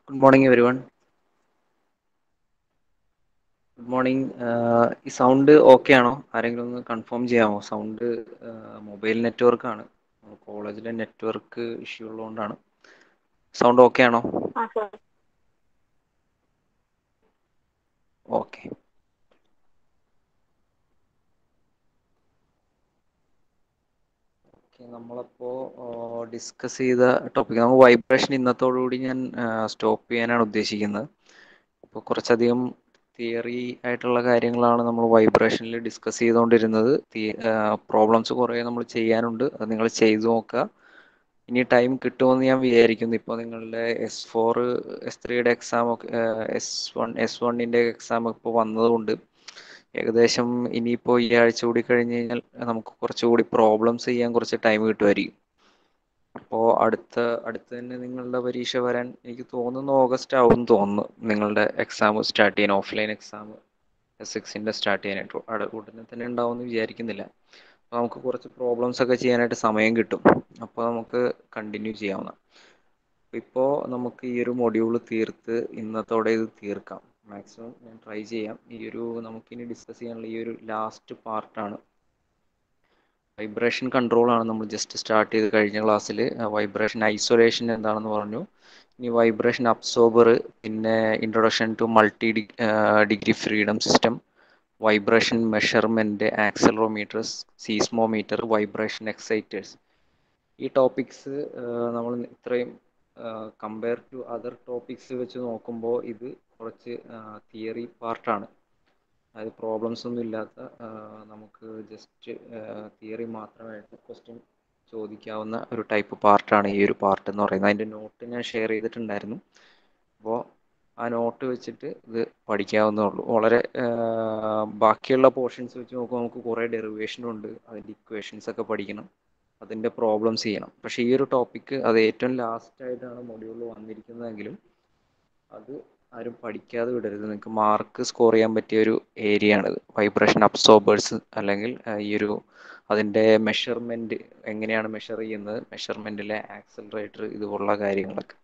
Good morning everyone good morning ഈ sound okay ആണോ ആരെങ്കിലും ഒന്ന് കൺഫേം ചെയ്യാമോ സൗണ്ട് മൊബൈൽ നെറ്റ്വർക്ക് ആണ് കോളേജിലെ നെറ്റ്വർക്ക് ഇഷ്യൂ ഉള്ളതുകൊണ്ടാണ് സൗണ്ട് ഓക്കെ ആണോ ആ സർ ഓക്കെ നമ്മളപ്പോ ഡിസ്കസ് ചെയ്ത ടോപ്പിക് നമുക്ക് വൈബ്രേഷൻ ഇന്നത്തോടുകൂടി ഞാൻ സ്റ്റോപ്പ് ചെയ്യാനാണ് ഉദ്ദേശിക്കുന്നത് ഇപ്പോൾ കുറച്ചധികം തിയറി ആയിട്ടുള്ള കാര്യങ്ങളാണ് നമ്മൾ വൈബ്രേഷനിൽ ഡിസ്കസ് ചെയ്തുകൊണ്ടിരുന്നത് പ്രോബ്ലംസ് കുറേ നമ്മൾ ചെയ്യാനുണ്ട് അത് നിങ്ങൾ ചെയ്തു നോക്കുക ഇനി ടൈം കിട്ടുമെന്ന് ഞാൻ വിചാരിക്കുന്നു ഇപ്പോൾ നിങ്ങളുടെ എസ് ഫോർ എസ് ത്രീയുടെ എക്സാം ഒക്കെ എസ് വൺ എസ് വണ്ണിൻ്റെ എക്സാം ഇപ്പോൾ വന്നതുകൊണ്ട് ഏകദേശം ഇനിയിപ്പോൾ ഈ ആഴ്ച കൂടി കഴിഞ്ഞ് കഴിഞ്ഞാൽ നമുക്ക് കുറച്ചുകൂടി പ്രോബ്ലംസ് ചെയ്യാൻ കുറച്ച് ടൈം കിട്ടുമായിരിക്കും അപ്പോൾ അടുത്ത അടുത്ത് തന്നെ നിങ്ങളുടെ പരീക്ഷ വരാൻ എനിക്ക് തോന്നുന്നു ഓഗസ്റ്റ് ആവും തോന്നുന്നു നിങ്ങളുടെ എക്സാം സ്റ്റാർട്ട് ചെയ്യാൻ ഓഫ്ലൈൻ എക്സാം എസ് സിക്സിൻ്റെ സ്റ്റാർട്ട് ചെയ്യാനായിട്ട് അവിടെ ഉടനെ തന്നെ ഉണ്ടാവുമെന്ന് വിചാരിക്കുന്നില്ല അപ്പോൾ നമുക്ക് കുറച്ച് പ്രോബ്ലംസ് ഒക്കെ ചെയ്യാനായിട്ട് സമയം കിട്ടും അപ്പോൾ നമുക്ക് കണ്ടിന്യൂ ചെയ്യാവുന്ന ഇപ്പോൾ നമുക്ക് ഈ ഒരു മൊഡ്യൂൾ തീർത്ത് ഇന്നത്തോടെ ഇത് തീർക്കാം മാക്സിമം ഞാൻ ട്രൈ ചെയ്യാം ഈ ഒരു നമുക്കിനി ഡിസ്കസ് ചെയ്യാനുള്ള ഈ ഒരു ലാസ്റ്റ് പാർട്ടാണ് വൈബ്രേഷൻ കൺട്രോൾ ആണ് നമ്മൾ ജസ്റ്റ് സ്റ്റാർട്ട് ചെയ്ത് കഴിഞ്ഞ ക്ലാസ്സിൽ വൈബ്രേഷൻ ഐസൊലേഷൻ എന്താണെന്ന് പറഞ്ഞു ഇനി വൈബ്രേഷൻ അബ്സോർബർ പിന്നെ introduction to multi degree freedom system vibration measurement accelerometers seismometer vibration exciters ഈ ടോപ്പിക്സ് നമ്മൾ ഇത്രയും കമ്പയർ ടു അതർ ടോപ്പിക്സ് വെച്ച് നോക്കുമ്പോൾ ഇത് കുറച്ച് തിയറി പാർട്ടാണ് അതായത് പ്രോബ്ലംസ് ഒന്നും ഇല്ലാത്ത നമുക്ക് ജസ്റ്റ് തിയറി മാത്രമായിട്ട് ക്വസ്റ്റ്യൻ ചോദിക്കാവുന്ന ഒരു ടൈപ്പ് പാർട്ടാണ് ഈ ഒരു പാർട്ട് എന്ന് പറയുന്നത് അതിൻ്റെ നോട്ട് ഞാൻ ഷെയർ ചെയ്തിട്ടുണ്ടായിരുന്നു അപ്പോൾ ആ നോട്ട് വെച്ചിട്ട് ഇത് പഠിക്കാവുന്നേ ഉള്ളൂ വളരെ ബാക്കിയുള്ള പോർഷൻസ് വെച്ച് നോക്കുമ്പോൾ നമുക്ക് കുറേ ഡെറിവേഷനും ഉണ്ട് അതിൻ്റെ ഇക്വേഷൻസ് ഒക്കെ പഠിക്കണം അതിൻ്റെ പ്രോബ്ലംസ് ചെയ്യണം പക്ഷേ ഈ ഒരു ടോപ്പിക്ക് അത് ഏറ്റവും ലാസ്റ്റ് ആയിട്ടാണ് മൊഡ്യൂളിൽ വന്നിരിക്കുന്നതെങ്കിലും അത് ആരും പഠിക്കാതെ വിടരുത് നിങ്ങൾക്ക് മാർക്ക് സ്കോർ ചെയ്യാൻ പറ്റിയ ഒരു ഏരിയ ആണിത് വൈബ്രേഷൻ അബ്സോർബേഴ്സ് അല്ലെങ്കിൽ ഈ ഒരു അതിൻ്റെ മെഷർമെൻറ്റ് എങ്ങനെയാണ് മെഷർ ചെയ്യുന്നത് മെഷർമെൻറ്റിലെ ആക്സലറേറ്റർ ഇതുപോലുള്ള കാര്യങ്ങളൊക്കെ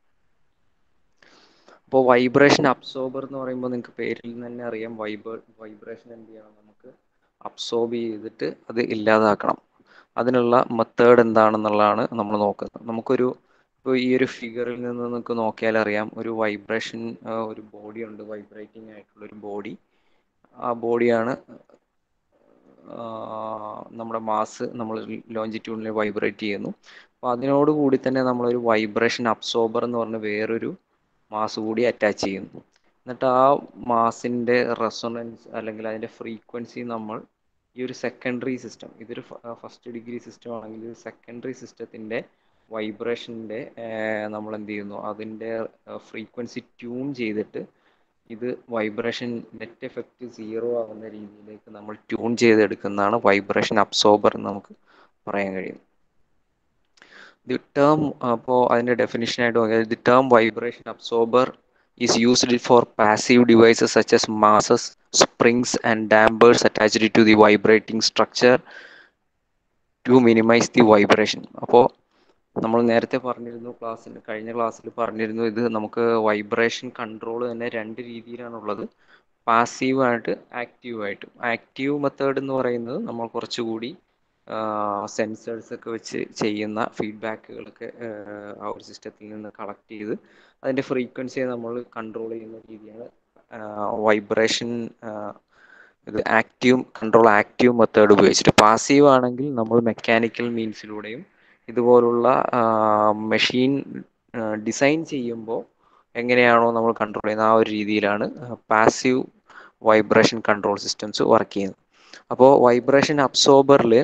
അപ്പോൾ വൈബ്രേഷൻ അബ്സോർബർ എന്ന് പറയുമ്പോൾ നിങ്ങൾക്ക് പേരിൽ നിന്ന് തന്നെ അറിയാം വൈബർ വൈബ്രേഷൻ എന്ത് ചെയ്യണം നമുക്ക് അബ്സോർബ് ചെയ്തിട്ട് അത് ഇല്ലാതാക്കണം അതിനുള്ള മെത്തേഡ് എന്താണെന്നുള്ളതാണ് നമ്മൾ നോക്കുന്നത് നമുക്കൊരു ഇപ്പോൾ ഈ ഒരു ഫിഗറിൽ നിന്ന് നിങ്ങൾക്ക് നോക്കിയാൽ അറിയാം ഒരു വൈബ്രേഷൻ ഒരു ബോഡി ഉണ്ട് വൈബ്രേറ്റിംഗ് ആയിട്ടുള്ള ഒരു ബോഡി ആ ബോഡിയാണ് നമ്മുടെ മാസ് നമ്മൾ ലോഞ്ചിറ്റ്യൂഡിൽ വൈബ്രേറ്റ് ചെയ്യുന്നു അപ്പോൾ അതിനോട് കൂടി തന്നെ നമ്മളൊരു വൈബ്രേഷൻ അബ്സോർബർ എന്ന് പറഞ്ഞ വേറൊരു മാസ് കൂടി അറ്റാച്ച് ചെയ്യുന്നു എന്നിട്ട് ആ മാസിൻ്റെ റെസൊണൻസ് അല്ലെങ്കിൽ അതിൻ്റെ ഫ്രീക്വൻസി നമ്മൾ ഈ ഒരു സെക്കൻഡറി സിസ്റ്റം ഇതൊരു ഫസ്റ്റ് ഡിഗ്രി സിസ്റ്റം ആണെങ്കിൽ സെക്കൻഡറി സിസ്റ്റത്തിൻ്റെ വൈബ്രേഷൻ്റെ നമ്മൾ എന്ത് ചെയ്യുന്നു അതിൻ്റെ ഫ്രീക്വൻസി ട്യൂൺ ചെയ്തിട്ട് ഇത് വൈബ്രേഷൻ നെറ്റ് എഫക്റ്റ് സീറോ ആവുന്ന രീതിയിലേക്ക് നമ്മൾ ട്യൂൺ ചെയ്തെടുക്കുന്നതാണ് വൈബ്രേഷൻ അബ്സോർബർ എന്ന് നമുക്ക് പറയാൻ കഴിയുന്നത് ദി ടേം അപ്പോൾ അതിൻ്റെ ഡെഫിനിഷനായിട്ട് നോക്കിയാൽ the term vibration absorber is used for passive devices such as masses springs and dampers attached to the vibrating structure to minimise the vibration അപ്പോൾ നമ്മൾ നേരത്തെ പറഞ്ഞിരുന്നു ക്ലാസ്സിൽ കഴിഞ്ഞ ക്ലാസ്സിൽ പറഞ്ഞിരുന്നു ഇത് നമുക്ക് വൈബ്രേഷൻ കൺട്രോൾ തന്നെ രണ്ട് രീതിയിലാണുള്ളത് പാസീവായിട്ട് ആക്റ്റീവായിട്ടും ആക്റ്റീവ് മെത്തേഡ് എന്ന് പറയുന്നത് നമ്മൾ കുറച്ചുകൂടി സെൻസേഴ്സ് ഒക്കെ വെച്ച് ചെയ്യുന്ന ഫീഡ്ബാക്കുകളൊക്കെ ആ ഒരു സിസ്റ്റത്തിൽ നിന്ന് കളക്ട് ചെയ്ത് അതിൻ്റെ ഫ്രീക്വൻസിയെ നമ്മൾ കൺട്രോൾ ചെയ്യുന്ന രീതിയാണ് വൈബ്രേഷൻ ഇത് ആക്റ്റീവ് കൺട്രോൾ ആക്റ്റീവ് മെത്തേഡ് ഉപയോഗിച്ചിട്ട് പാസീവ് ആണെങ്കിൽ നമ്മൾ മെക്കാനിക്കൽ മീൻസിലൂടെയും ഇതുപോലുള്ള മെഷീൻ ഡിസൈൻ ചെയ്യുമ്പോൾ എങ്ങനെയാണോ നമ്മൾ കൺട്രോൾ ചെയ്യുന്നത് ആ ഒരു രീതിയിലാണ് passive vibration control systems work ചെയ്യുന്നത് അപ്പോൾ വൈബ്രേഷൻ അബ്സോർബറിൽ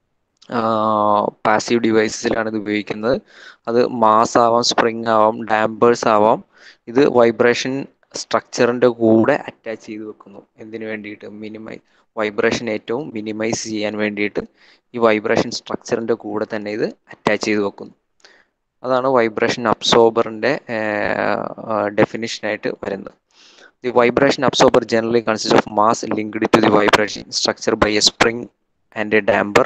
പാസീവ് ഡിവൈസസിലാണ് ഇത് ഉപയോഗിക്കുന്നത് അത് മാസ് ആവാം സ്പ്രിങ് ആവാം ഡാമ്പേഴ്സ് ആവാം ഇത് വൈബ്രേഷൻ സ്ട്രക്ചറിൻ്റെ കൂടെ അറ്റാച്ച് ചെയ്ത് വെക്കുന്നു എന്തിനു വേണ്ടിയിട്ട് മിനിമൈ വൈബ്രേഷൻ ഏറ്റവും മിനിമൈസ് ചെയ്യാൻ വേണ്ടിയിട്ട് ഈ വൈബ്രേഷൻ സ്ട്രക്ചറിൻ്റെ കൂടെ തന്നെ ഇത് അറ്റാച്ച് ചെയ്ത് വെക്കുന്നു അതാണ് വൈബ്രേഷൻ അബ്സോർബറിൻ്റെ ഡെഫിനിഷനായിട്ട് വരുന്നത് the vibration absorber generally consist of mass linked to the vibration structure by a spring and a damper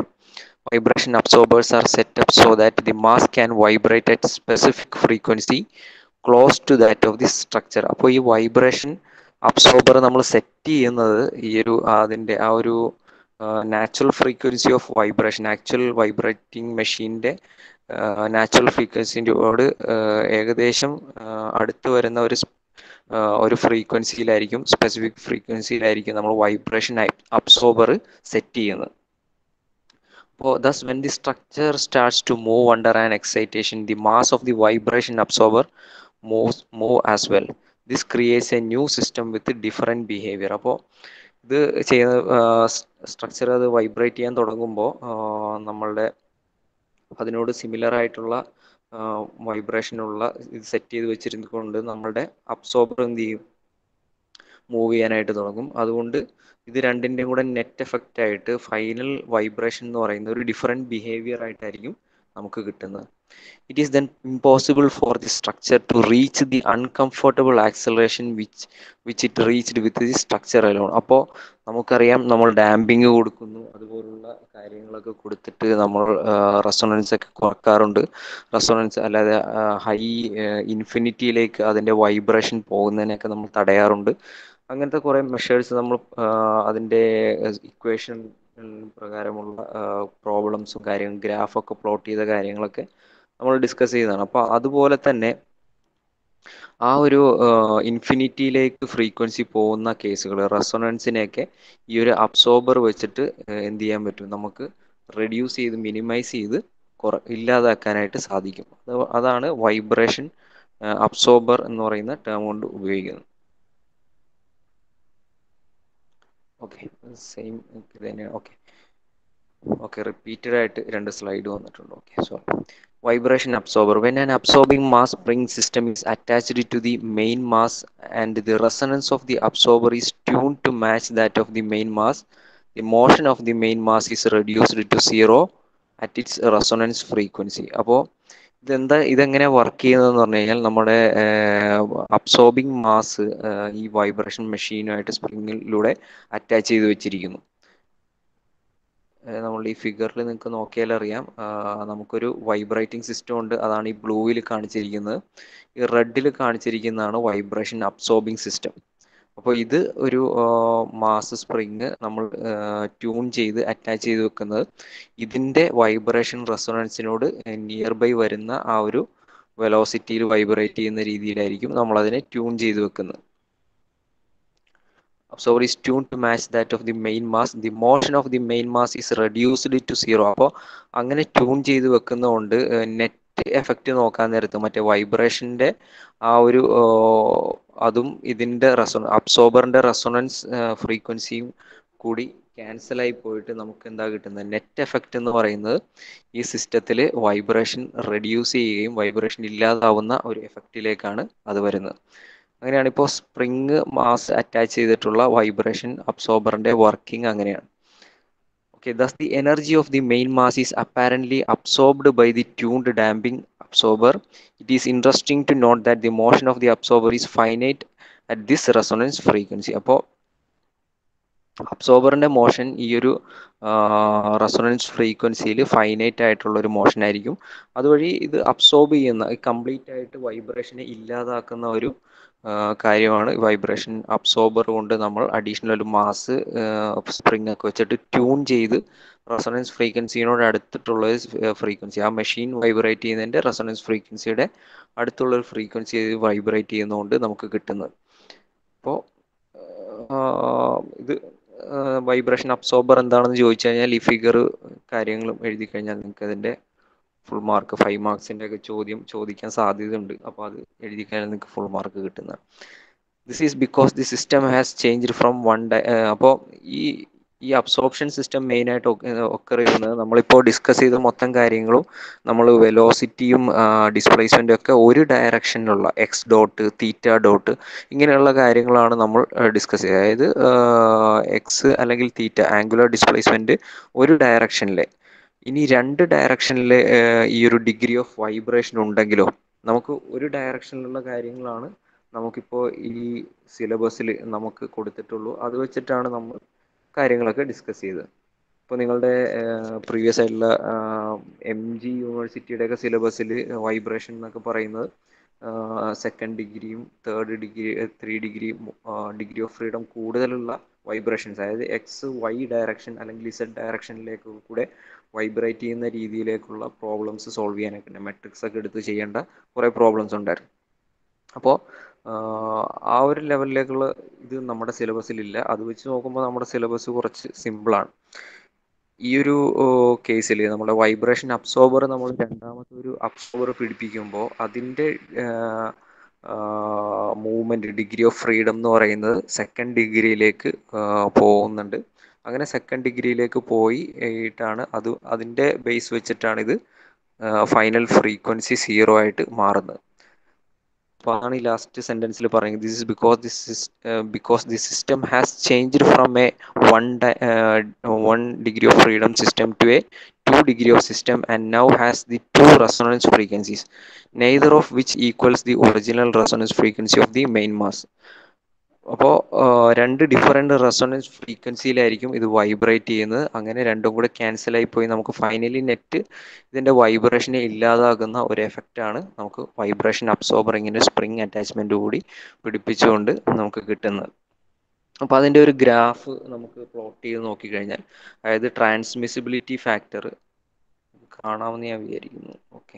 Vibration absorbers are set up so that the mass can vibrate at specific frequency close to that of the structure അപ്പോൾ ഈ vibration absorber നമ്മൾ set ചെയ്യുന്നത് ഈ ഒരു അതിൻ്റെ ആ ഒരു natural frequency of vibration actual vibrating മെഷീൻ്റെ നാച്ചുറൽ ഫ്രീക്വൻസിൻ്റെയോട് ഏകദേശം അടുത്ത് വരുന്ന ഒരു ഒരു ഫ്രീക്വൻസിയിലായിരിക്കും സ്പെസിഫിക് ഫ്രീക്വൻസിയിലായിരിക്കും നമ്മൾ വൈബ്രേഷൻ അബ്സോർബർ സെറ്റ് ചെയ്യുന്നത് അപ്പോൾ thus when the structure starts to move under an excitation the mass of the vibration absorber move move as well this creates a new system with different behaviour അപ്പോൾ ഇത് ചെയ്യുന്ന structure അത് vibrate ചെയ്യാൻ തുടങ്ങുമ്പോൾ നമ്മളുടെ അതിനോട് സിമിലർ ആയിട്ടുള്ള വൈബ്രേഷനുള്ള ഇത് സെറ്റ് ചെയ്ത് വെച്ചിരുന്നുകൊണ്ട് നമ്മളുടെ അബ്സോർബർ എന്ത് ചെയ്യും മൂവ് ചെയ്യാനായിട്ട് തുടങ്ങും അതുകൊണ്ട് ഇത് രണ്ടിൻ്റെയും കൂടെ നെറ്റ് എഫക്റ്റ് ആയിട്ട് ഫൈനൽ വൈബ്രേഷൻ എന്ന് പറയുന്ന ഒരു ഡിഫറെൻറ്റ് ബിഹേവിയർ ആയിട്ടായിരിക്കും നമുക്ക് കിട്ടുന്നത് it is then impossible for the structure to reach the uncomfortable acceleration which which it reached with the structure alone അപ്പോൾ നമുക്കറിയാം നമ്മൾ ഡാമ്പിങ് കൊടുക്കുന്നു അതുപോലുള്ള കാര്യങ്ങളൊക്കെ കൊടുത്തിട്ട് നമ്മൾ റെസൊണൻസ് ഒക്കെ കുറക്കാറുണ്ട് റെസൊണൻസ് അല്ലാതെ ഹൈ ഇൻഫിനിറ്റിയിലേക്ക് അതിൻ്റെ വൈബ്രേഷൻ പോകുന്നതിനൊക്കെ നമ്മൾ തടയാറുണ്ട് അങ്ങനത്തെ കുറേ മെഷേഴ്സ് നമ്മൾ അതിൻ്റെ ഇക്വേഷൻ പ്രകാരമുള്ള പ്രോബ്ലംസും കാര്യങ്ങളും ഗ്രാഫൊക്കെ പ്ലോട്ട് ചെയ്ത കാര്യങ്ങളൊക്കെ നമ്മൾ ഡിസ്കസ് ചെയ്തതാണ് അപ്പോൾ അതുപോലെ തന്നെ ആ ഒരു ഇൻഫിനിറ്റിയിലേക്ക് ഫ്രീക്വൻസി പോകുന്ന കേസുകൾ റെസൊണൻസിനെയൊക്കെ ഈ ഒരു അബ്സോർബർ വെച്ചിട്ട് എന്ത് ചെയ്യാൻ പറ്റും നമുക്ക് റെഡ്യൂസ് ചെയ്ത് മിനിമൈസ് ചെയ്ത് കുറ ഇല്ലാതാക്കാനായിട്ട് സാധിക്കും അതാണ് വൈബ്രേഷൻ അബ്സോർബർ എന്ന് പറയുന്ന ടേം കൊണ്ട് ഉപയോഗിക്കുന്നത് ഓക്കെ സെയിം തന്നെയാണ് ഓക്കെ ഓക്കെ റിപ്പീറ്റഡ് ആയിട്ട് രണ്ട് സ്ലൈഡ് വന്നിട്ടുണ്ട് okay sorry vibration absorber when an absorbing mass spring system is attached to the main mass and the resonance of the absorber is tuned to match that of the main mass the motion of the main mass is reduced to zero at its resonance frequency അപ്പോൾ ഇതെന്താ ഇതെങ്ങനെ work ചെയ്യുന്നതെന്ന് പറഞ്ഞു കഴിഞ്ഞാൽ നമ്മുടെ absorbing mass ഈ vibration മെഷീനുമായിട്ട് സ്പ്രിങ്ങിലൂടെ അറ്റാച്ച് ചെയ്ത് വെച്ചിരിക്കുന്നു നമ്മൾ ഈ ഫിഗറിൽ നിങ്ങൾക്ക് നോക്കിയാൽ അറിയാം നമുക്കൊരു വൈബ്രേറ്റിംഗ് സിസ്റ്റം ഉണ്ട് അതാണ് ഈ ബ്ലൂവിൽ കാണിച്ചിരിക്കുന്നത് ഈ റെഡിൽ കാണിച്ചിരിക്കുന്നതാണ് വൈബ്രേഷൻ അബ്സോർബിംഗ് സിസ്റ്റം അപ്പോൾ ഇത് ഒരു മാസ് സ്പ്രിങ് നമ്മൾ ട്യൂൺ ചെയ്ത് അറ്റാച്ച് ചെയ്ത് വെക്കുന്നത് ഇതിൻ്റെ വൈബ്രേഷൻ റെസൊണൻസിനോട് നിയർ ബൈ വരുന്ന ആ ഒരു വെലോസിറ്റിയിൽ വൈബ്രേറ്റ് ചെയ്യുന്ന രീതിയിലായിരിക്കും നമ്മൾ അതിനെ ട്യൂൺ ചെയ്ത് വെക്കുന്നത് absorber is tuned to match that of the main mass the motion of the main mass is reduced to zero അപ്പോൾ അങ്ങനെ ട്യൂൺ ചെയ്ത് വെക്കുന്നതുകൊണ്ട് നെറ്റ് എഫക്റ്റ് നോക്കാൻ നേരത്ത് മറ്റേ വൈബ്രേഷൻ്റെ ആ ഒരു അതും ഇതിൻ്റെ റെസൊണ അബ്സോർബറിൻ്റെ റെസൊണൻസ് ഫ്രീക്വൻസിയും കൂടി ക്യാൻസൽ ആയി പോയിട്ട് നമുക്ക് എന്താ കിട്ടുന്നത് നെറ്റ് എഫക്റ്റ് എന്ന് പറയുന്നത് ഈ സിസ്റ്റത്തിൽ വൈബ്രേഷൻ റെഡ്യൂസ് ചെയ്യുകയും വൈബ്രേഷൻ ഇല്ലാതാവുന്ന ഒരു എഫക്റ്റിലേക്കാണ് അത് വരുന്നത് അങ്ങനെയാണ് ഇപ്പോൾ സ്പ്രിങ് മാസ് അറ്റാച്ച് ചെയ്തിട്ടുള്ള വൈബ്രേഷൻ അബ്സോർബറിന്റെ വർക്കിംഗ് അങ്ങനെയാണ് okay thus the energy of the main mass is apparently absorbed by the tuned damping absorber it is interesting to note that the motion of the absorber is finite at this resonance frequency അപ്പോൾ അബ്സോർബറിന്റെ motion ഈ ഒരു resonance ഫ്രീക്വൻസിയിൽ finite ആയിട്ടുള്ള ഒരു motion ആയിരിക്കും അതുവഴി ഇത് അബ്സോർബ് ചെയ്യുന്ന കംപ്ലീറ്റ് ആയിട്ട് വൈബ്രേഷനെ ഇല്ലാതാക്കുന്ന ഒരു കാര്യമാണ് വൈബ്രേഷൻ അബ്സോർബർ കൊണ്ട് നമ്മൾ അഡീഷണൽ ഒരു മാസ് സ്പ്രിങ് ഒക്കെ വെച്ചിട്ട് ട്യൂൺ ചെയ്ത് റെസൊണൻസ് ഫ്രീക്വൻസിയോട് അടുത്തിട്ടുള്ള ഫ്രീക്വൻസി ആ മെഷീൻ വൈബ്രേറ്റ് ചെയ്യുന്നതിൻ്റെ റെസൊണൻസ് ഫ്രീക്വൻസിയുടെ അടുത്തുള്ള ഒരു ഫ്രീക്വൻസി വൈബ്രേറ്റ് ചെയ്യുന്നതുകൊണ്ട് നമുക്ക് കിട്ടുന്നത് അപ്പോൾ ഇത് വൈബ്രേഷൻ അബ്സോർബർ എന്താണെന്ന് ചോദിച്ചു കഴിഞ്ഞാൽ ഈ ഫിഗർ കാര്യങ്ങളും എഴുതി കഴിഞ്ഞാൽ നിങ്ങൾക്ക് അതിൻ്റെ ഫുൾ മാർക്ക് ഫൈവ് മാർക്സിൻ്റെ ഒക്കെ ചോദ്യം ചോദിക്കാൻ സാധ്യതയുണ്ട് അപ്പോൾ അത് എഴുതി കഴിഞ്ഞാൽ നിങ്ങൾക്ക് ഫുൾ മാർക്ക് കിട്ടുന്നത് this is because the system has change from one D അപ്പോൾ ഈ ഈ അബ്സോർപ്ഷൻ സിസ്റ്റം മെയിനായിട്ട് ഒക്കർ ചെയ്യുന്നത് നമ്മളിപ്പോൾ ഡിസ്കസ് ചെയ്ത മൊത്തം കാര്യങ്ങളും നമ്മൾ വെലോസിറ്റിയും ഡിസ്പ്ലേസ്മെൻറ്റും ഒക്കെ ഒരു ഡയറക്ഷനിലുള്ള എക്സ് ഡോട്ട് തീറ്റ ഡോട്ട് ഇങ്ങനെയുള്ള കാര്യങ്ങളാണ് നമ്മൾ ഡിസ്കസ് ചെയ്യുക അതായത് എക്സ് അല്ലെങ്കിൽ തീറ്റ ആംഗുലർ ഡിസ്പ്ലേസ്മെൻറ്റ് ഒരു ഡയറക്ഷനിലെ ഇനി രണ്ട് ഡയറക്ഷനിൽ ഈ ഒരു ഡിഗ്രി ഓഫ് വൈബ്രേഷൻ ഉണ്ടെങ്കിലോ നമുക്ക് ഒരു ഡയറക്ഷനിലുള്ള കാര്യങ്ങളാണ് നമുക്കിപ്പോൾ ഈ സിലബസിൽ നമുക്ക് കൊടുത്തിട്ടുള്ളൂ അത് വെച്ചിട്ടാണ് നമ്മൾ കാര്യങ്ങളൊക്കെ ഡിസ്കസ് ചെയ്തത് ഇപ്പോൾ നിങ്ങളുടെ പ്രീവിയസ് ആയിട്ടുള്ള എം ജി യൂണിവേഴ്സിറ്റിയുടെ ഒക്കെ സിലബസിൽ വൈബ്രേഷൻ എന്നൊക്കെ പറയുന്നത് സെക്കൻഡ് ഡിഗ്രിയും third degree three degree degree of freedom കൂടുതലുള്ള വൈബ്രേഷൻസ് അതായത് എക്സ് വൈ ഡയറക്ഷൻ അല്ലെങ്കിൽ ഇസഡ് ഡയറക്ഷനിലേക്ക് കൂടെ വൈബ്രേറ്റ് ചെയ്യുന്ന രീതിയിലേക്കുള്ള പ്രോബ്ലംസ് സോൾവ് ചെയ്യാനൊക്കെ മെട്രിക്സ് ഒക്കെ എടുത്ത് ചെയ്യേണ്ട കുറേ പ്രോബ്ലംസ് ഉണ്ടായിരുന്നു അപ്പോൾ ആ ഒരു ലെവലിലേക്കുള്ള ഇത് നമ്മുടെ സിലബസിലില്ല അത് വെച്ച് നോക്കുമ്പോൾ നമ്മുടെ സിലബസ് കുറച്ച് സിമ്പിളാണ് ഈ ഒരു കേസിൽ നമ്മുടെ വൈബ്രേഷൻ അബ്സോർബർ നമ്മൾ രണ്ടാമത്തെ ഒരു അബ്സോർബർ പിടിപ്പിക്കുമ്പോൾ അതിൻ്റെ മൂവ്മെൻറ്റ് ഡിഗ്രി ഓഫ് ഫ്രീഡം എന്ന് പറയുന്നത് സെക്കൻഡ് ഡിഗ്രിയിലേക്ക് പോകുന്നുണ്ട് അങ്ങനെ സെക്കൻഡ് ഡിഗ്രിയിലേക്ക് പോയി ാണ് അത് അതിൻ്റെ ബേസ് വെച്ചിട്ടാണ് ഇത് ഫൈനൽ ഫ്രീക്വൻസി സീറോ ആയിട്ട് മാറുന്നത് അപ്പോൾ അതാണ് ഈ ലാസ്റ്റ് സെൻറ്റൻസിൽ പറയുന്നത് this is because this because the system has changed from a one one degree of freedom system to a two degree of system and now has the two resonance frequencies neither of which equals the original resonance frequency of the main mass അപ്പോൾ രണ്ട് different resonance ഫ്രീക്വൻസിയിലായിരിക്കും ഇത് vibrate ചെയ്യുന്നത് അങ്ങനെ രണ്ടും കൂടെ cancel ആയി പോയി നമുക്ക് ഫൈനലി നെറ്റ് ഇതിൻ്റെ വൈബ്രേഷനെ ഇല്ലാതാകുന്ന ഒരു എഫക്റ്റാണ് നമുക്ക് വൈബ്രേഷൻ അബ്സോർബറിങ്ങിൻ്റെ സ്പ്രിങ് അറ്റാച്ച്മെൻറ്റ് കൂടി പിടിപ്പിച്ചുകൊണ്ട് നമുക്ക് കിട്ടുന്നത് അപ്പോൾ അതിൻ്റെ ഒരു ഗ്രാഫ് നമുക്ക് പ്ലോട്ട് ചെയ്ത് നോക്കിക്കഴിഞ്ഞാൽ അതായത് ട്രാൻസ്മിസിബിലിറ്റി ഫാക്ടർ കാണാമെന്ന് ഞാൻ വിചാരിക്കുന്നു ഓക്കെ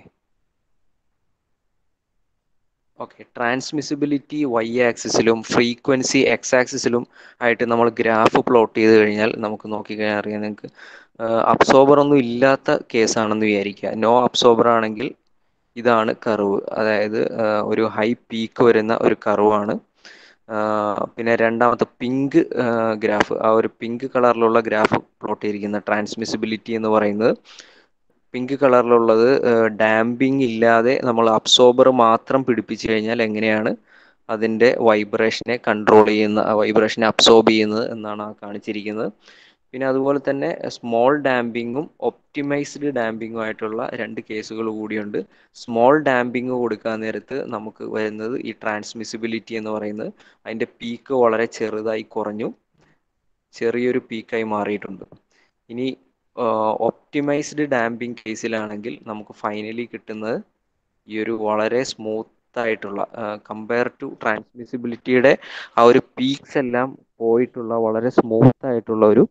ഓക്കെ ട്രാൻസ്മിസിബിലിറ്റി വൈ ആക്സിസിലും ഫ്രീക്വൻസി എക്സ് ആക്സിസിലും ആയിട്ട് നമ്മൾ ഗ്രാഫ് പ്ലോട്ട് ചെയ്ത് കഴിഞ്ഞാൽ നമുക്ക് നോക്കിക്കഴിഞ്ഞാൽ അറിയാം നിങ്ങൾക്ക് അബ്സോർബർ ഒന്നും ഇല്ലാത്ത കേസാണെന്ന് വിചാരിക്കുക നോ അബ്സോർബർ ആണെങ്കിൽ ഇതാണ് കർവ് അതായത് ഒരു ഹൈ പീക്ക് വരുന്ന ഒരു കർവാണ് പിന്നെ രണ്ടാമത്തെ പിങ്ക് ഗ്രാഫ് ആ ഒരു പിങ്ക് കളറിലുള്ള ഗ്രാഫ് പ്ലോട്ട് ചെയ്തിരിക്കുന്ന ട്രാൻസ്മിസിബിലിറ്റി എന്ന് പറയുന്നത് പിങ്ക് കളറിലുള്ളത് ഡാമ്പിങ് ഇല്ലാതെ നമ്മൾ അബ്സോർബർ മാത്രം പിടിപ്പിച്ചു കഴിഞ്ഞാൽ എങ്ങനെയാണ് അതിൻ്റെ വൈബ്രേഷനെ കൺട്രോൾ ചെയ്യുന്ന വൈബ്രേഷനെ അബ്സോർബ് ചെയ്യുന്നത് എന്നാണ് ആ കാണിച്ചിരിക്കുന്നത് പിന്നെ അതുപോലെ തന്നെ സ്മോൾ ഡാമ്പിങ്ങും ഒപ്റ്റിമൈസ്ഡ് ഡാമ്പിങ്ങും ആയിട്ടുള്ള രണ്ട് കേസുകൾ കൂടിയുണ്ട് സ്മോൾ ഡാമ്പിങ് കൊടുക്കാൻ നേരത്ത് നമുക്ക് വരുന്നത് ഈ ട്രാൻസ്മിസിബിലിറ്റി എന്ന് പറയുന്നത് അതിൻ്റെ പീക്ക് വളരെ ചെറുതായി കുറഞ്ഞു ചെറിയൊരു പീക്കായി മാറിയിട്ടുണ്ട് ഇനി ഒപ്റ്റിമൈസ്ഡ് ഡാമ്പിങ് കേസിലാണെങ്കിൽ നമുക്ക് ഫൈനലി കിട്ടുന്നത് ഈ ഒരു വളരെ സ്മൂത്ത് ആയിട്ടുള്ള കമ്പയർ ടു ട്രാൻസ്മിസിബിലിറ്റിയുടെ ആ ഒരു പീക്സ് എല്ലാം പോയിട്ടുള്ള വളരെ സ്മൂത്ത് ആയിട്ടുള്ള ഒരു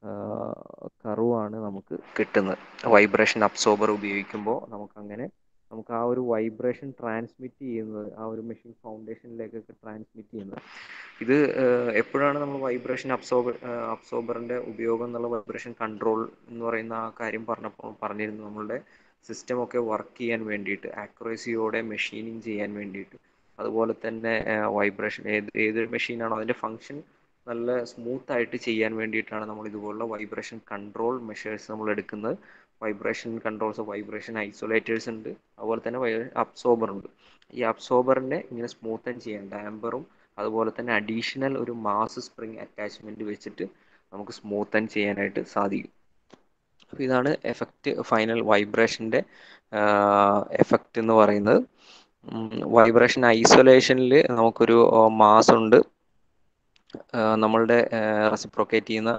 കറുവാണ് നമുക്ക് കിട്ടുന്നത് വൈബ്രേഷൻ അബ്സോർബർ ഉപയോഗിക്കുമ്പോൾ നമുക്ക് അങ്ങനെ നമുക്ക് ആ ഒരു വൈബ്രേഷൻ ട്രാൻസ്മിറ്റ് ചെയ്യുന്നത് ആ ഒരു മെഷീൻ ഫൗണ്ടേഷനിലേക്കൊക്കെ ട്രാൻസ്മിറ്റ് ചെയ്യുന്നത് ഇത് എപ്പോഴാണ് നമ്മൾ വൈബ്രേഷൻ അബ്സോർബർ അബ്സോർബറിൻ്റെ ഉപയോഗം എന്നുള്ള വൈബ്രേഷൻ കൺട്രോൾ എന്ന് പറയുന്ന ആ കാര്യം പറഞ്ഞപ്പോൾ പറഞ്ഞിരുന്നു നമ്മളുടെ സിസ്റ്റം ഒക്കെ വർക്ക് ചെയ്യാൻ വേണ്ടിയിട്ട് ആക്യുറസിയോടെ മെഷീനിങ് ചെയ്യാൻ വേണ്ടിയിട്ട് അതുപോലെ തന്നെ വൈബ്രേഷൻ ഏത് ഏത് മെഷീനാണോ അതിൻ്റെ ഫങ്ഷൻ നല്ല സ്മൂത്ത് ആയിട്ട് ചെയ്യാൻ വേണ്ടിയിട്ടാണ് നമ്മൾ ഇതുപോലുള്ള വൈബ്രേഷൻ കൺട്രോൾ മെഷേഴ്സ് നമ്മൾ എടുക്കുന്നത് വൈബ്രേഷൻ കൺട്രോൾസ് വൈബ്രേഷൻ ഐസൊലേറ്റേഴ്സ് ഉണ്ട് അതുപോലെ തന്നെ അബ്സോർബർ ഉണ്ട് ഈ അബ്സോർബറിനെ ഇങ്ങനെ സ്മൂത്തൻ ചെയ്യാൻ ഡാമ്പറും അതുപോലെ തന്നെ അഡീഷണൽ ഒരു മാസ് സ്പ്രിങ് അറ്റാച്ച്മെന്റ് വെച്ചിട്ട് നമുക്ക് സ്മൂത്തൻ ചെയ്യാനായിട്ട് സാധിക്കും അപ്പോൾ ഇതാണ് എഫക്റ്റ് ഫൈനൽ വൈബ്രേഷൻ്റെ എഫക്റ്റ് എന്ന് പറയുന്നത് വൈബ്രേഷൻ ഐസൊലേഷനിൽ നമുക്കൊരു മാസ് ഉണ്ട് നമ്മളുടെ റെസിപ്രോക്കേറ്റ് ചെയ്യുന്ന